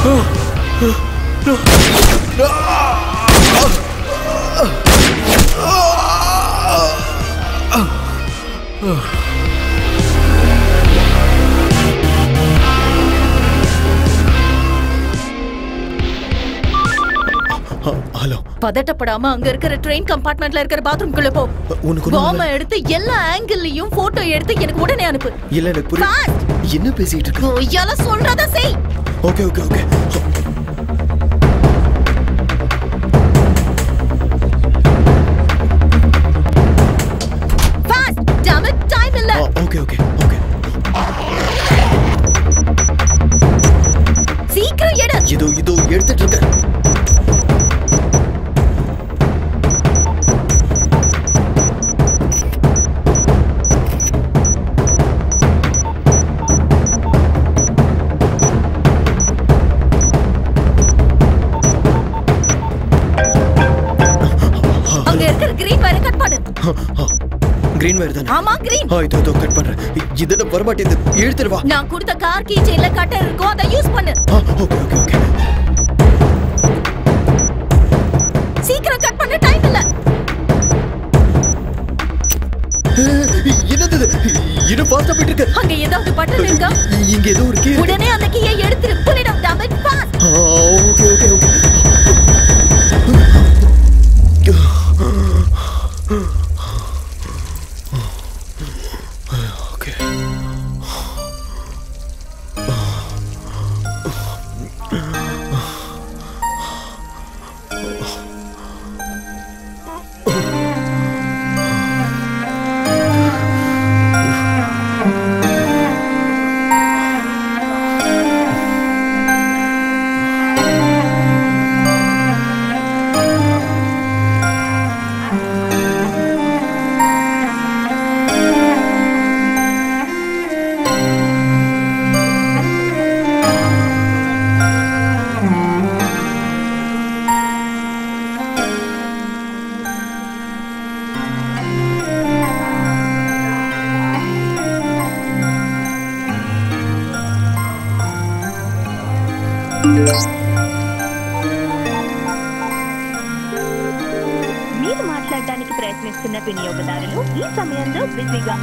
ஹலோ பதட்டப்படாம அங்க இருக்கிற ட்ரெயின் கம்பார்ட்மெண்ட்ல இருக்கிற பாத்ரூம்குள்ள போ உனக்கு ஒண்ணும் பாம்ப எடுத்து எல்லா ஆங்கிள்லயும் போட்டோ எடுத்து எனக்கு உடனே அனுப்பு இல்ல எனக்கு புரியல என்ன பேசிட்டு இருக்க கொய்யால சொல்றத செய் okay okay okay fast damn it time இல்ல ஓகே ஓகே ஓகே சீக்கிரம் எடு இதோ இதோ எடுத்துட்டு இருக்கேன் அங்க இருக்கிற கிரீன் வயரை கட் பண்ணு கிரீன் வேர் தானே ஆமா கிரீன் ஆ இதோ இதோ கட் பண்றேன் இதெல்லாம் வரமாட்டேங்குது இழுத்துட்டு வா நான் கொடுத்த கார் கீ செயின்ல கட்டர் இருக்கும் அதை யூஸ் பண்ணு ஓகே ஓகே ஓகே சீக்கிரம் கட் பண்ண டைம் இல்ல என்னது இது? இன்னும் ஃபாஸ்டா போயிட்டு இருக்கு அங்க ஏதாவது பட்டன் இருக்கா இங்க ஏதோ ஒரு கீ இருக்கு. உடனே அந்த கீயை எடுத்துரு pull it up damn it fast ஆ, ஓகே ஓகே ஓகே ஓகே మీరు మాట్లాడడానికి ప్రయత్నిస్తున్న వినియోగదారులు ఈ సమయంలో బిజీగా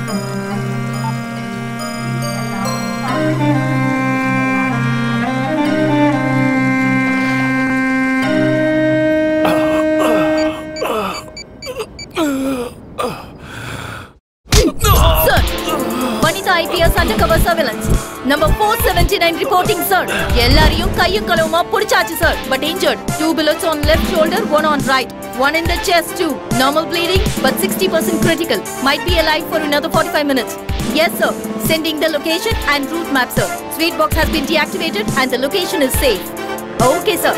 Sir, Vanita IPS undercover surveillance. Number 479 reporting, sir. எல்லாரையும் கையும் களவுமா புடிச்சாச்சு sir. But injured. Two bullets on left shoulder, one on right. One in the chest too. Normal bleeding, but 60% critical. Might be alive for another 45 minutes. Yes, sir. Sending the location and route map, sir. Sweet box has been deactivated and the location is safe. Okay, sir.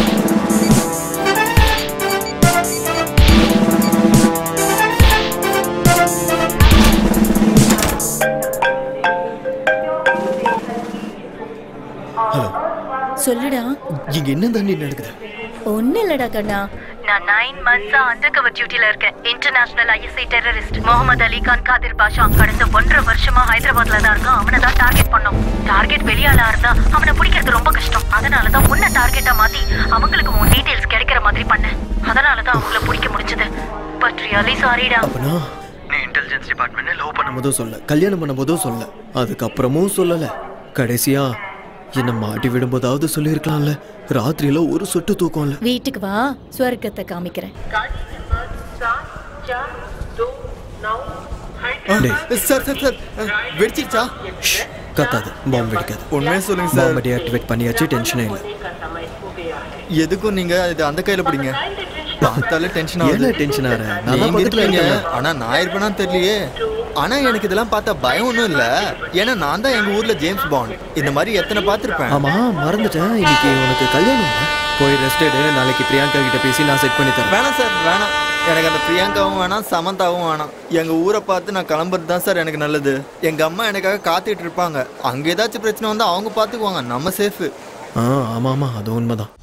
Hello சொல்லுடா இங்க என்ன தாண்டி நடக்குது ஒண்ணு இல்லடா கண்ணா நான் nine மந்த்ஸா அண்டர் கவர் டியூட்டில இருக்கேன் international ISI terrorist Mohammed Ali Khan Qadir Pasha கடந்த ஒன்றரை வருஷமா ஹைதராபாத்ல தான் இருக்கான் அவனை தான் டார்கெட் பண்ணோம் டார்கெட் வெளியாளா இருந்தா அவனை பிடிக்கிறது ரொம்ப கஷ்டம் அதனால தான் உன்னை டார்கெட்டா மாத்தி அவங்களுக்கு உன் டீடைல்ஸ் கிடைக்கிற மாதிரி பண்ணேன் அதனால தான் அவங்கள பிடிக்க முடிஞ்சது பட் ரியலி சாரிடா அப்பனா நீ இன்டெலிஜென்ஸ் டிபார்ட்மெண்ட் லவ் பண்ண பண்ணும்போதும் சொல்ல கல்யாணம் பண்ணும்போதும் சொல்ல அதுக்கப்புறமும் சொல்லல கடைசியா என்ன மாட்டி விடும்போதாவது சொல்லியிருக்கலாம்ல ராத்திரியில ஒரு சொட்டு தூக்கம் இல்ல வீட்டுக்கு வா ஸ்வர்க்கத்தை காமிக்கிறேன் டேய், சார் சார் சார் வெடிச்சிருச்சா கத்தாது பாம்பு வெடிக்காது உண்மையை சொல்லுங்க சார் பாம்பை டீஆக்டிவேட் பண்ணியாச்சு டென்ஷனே இல்லை எதுக்கும் நீங்க இது அந்த கையில பிடிங்க பார்த்தாலே டென்ஷன் ஆகுது ஏன் டென்ஷன் ஆற நான் தான் நீங்க பக்கத்துல இருக்கீங்க இருக்கேன்ல. ஆனா நான் இருப்பேனா தெரியலையே ஆனா எனக்கு இதெல்லாம் பார்த்தா பயம் ஒன்றும் இல்ல ஏன்னா நான் தான் எங்க ஊர்ல ஜேம்ஸ் பாண்ட் இந்த மாதிரி எத்தனை பார்த்திருப்பேன் ஆமா மறந்துட்டேன் இன்னைக்கு உனக்கு கல்யாணம் போய் ரெஸ்ட் எடு நாளைக்கு பிரியங்கா கிட்ட பேசி நான் செட் பண்ணி தரேன் வேணாம் சார் வேணாம் எனக்கு அந்த பிரியங்காவும் வேணாம் சமந்தாவும் வேணாம் எங்க ஊரை பார்த்து நான் கிளம்புறது தான் சார் எனக்கு நல்லது எங்க அம்மா எனக்காக காத்துட்டு இருப்பாங்க அங்க ஏதாச்சும் பிரச்சனை வந்தா அவங்க பார்த்துக்குவாங்க நம்ம சேஃபு ஆ ஆமா ஆமா அது உண்மைதான்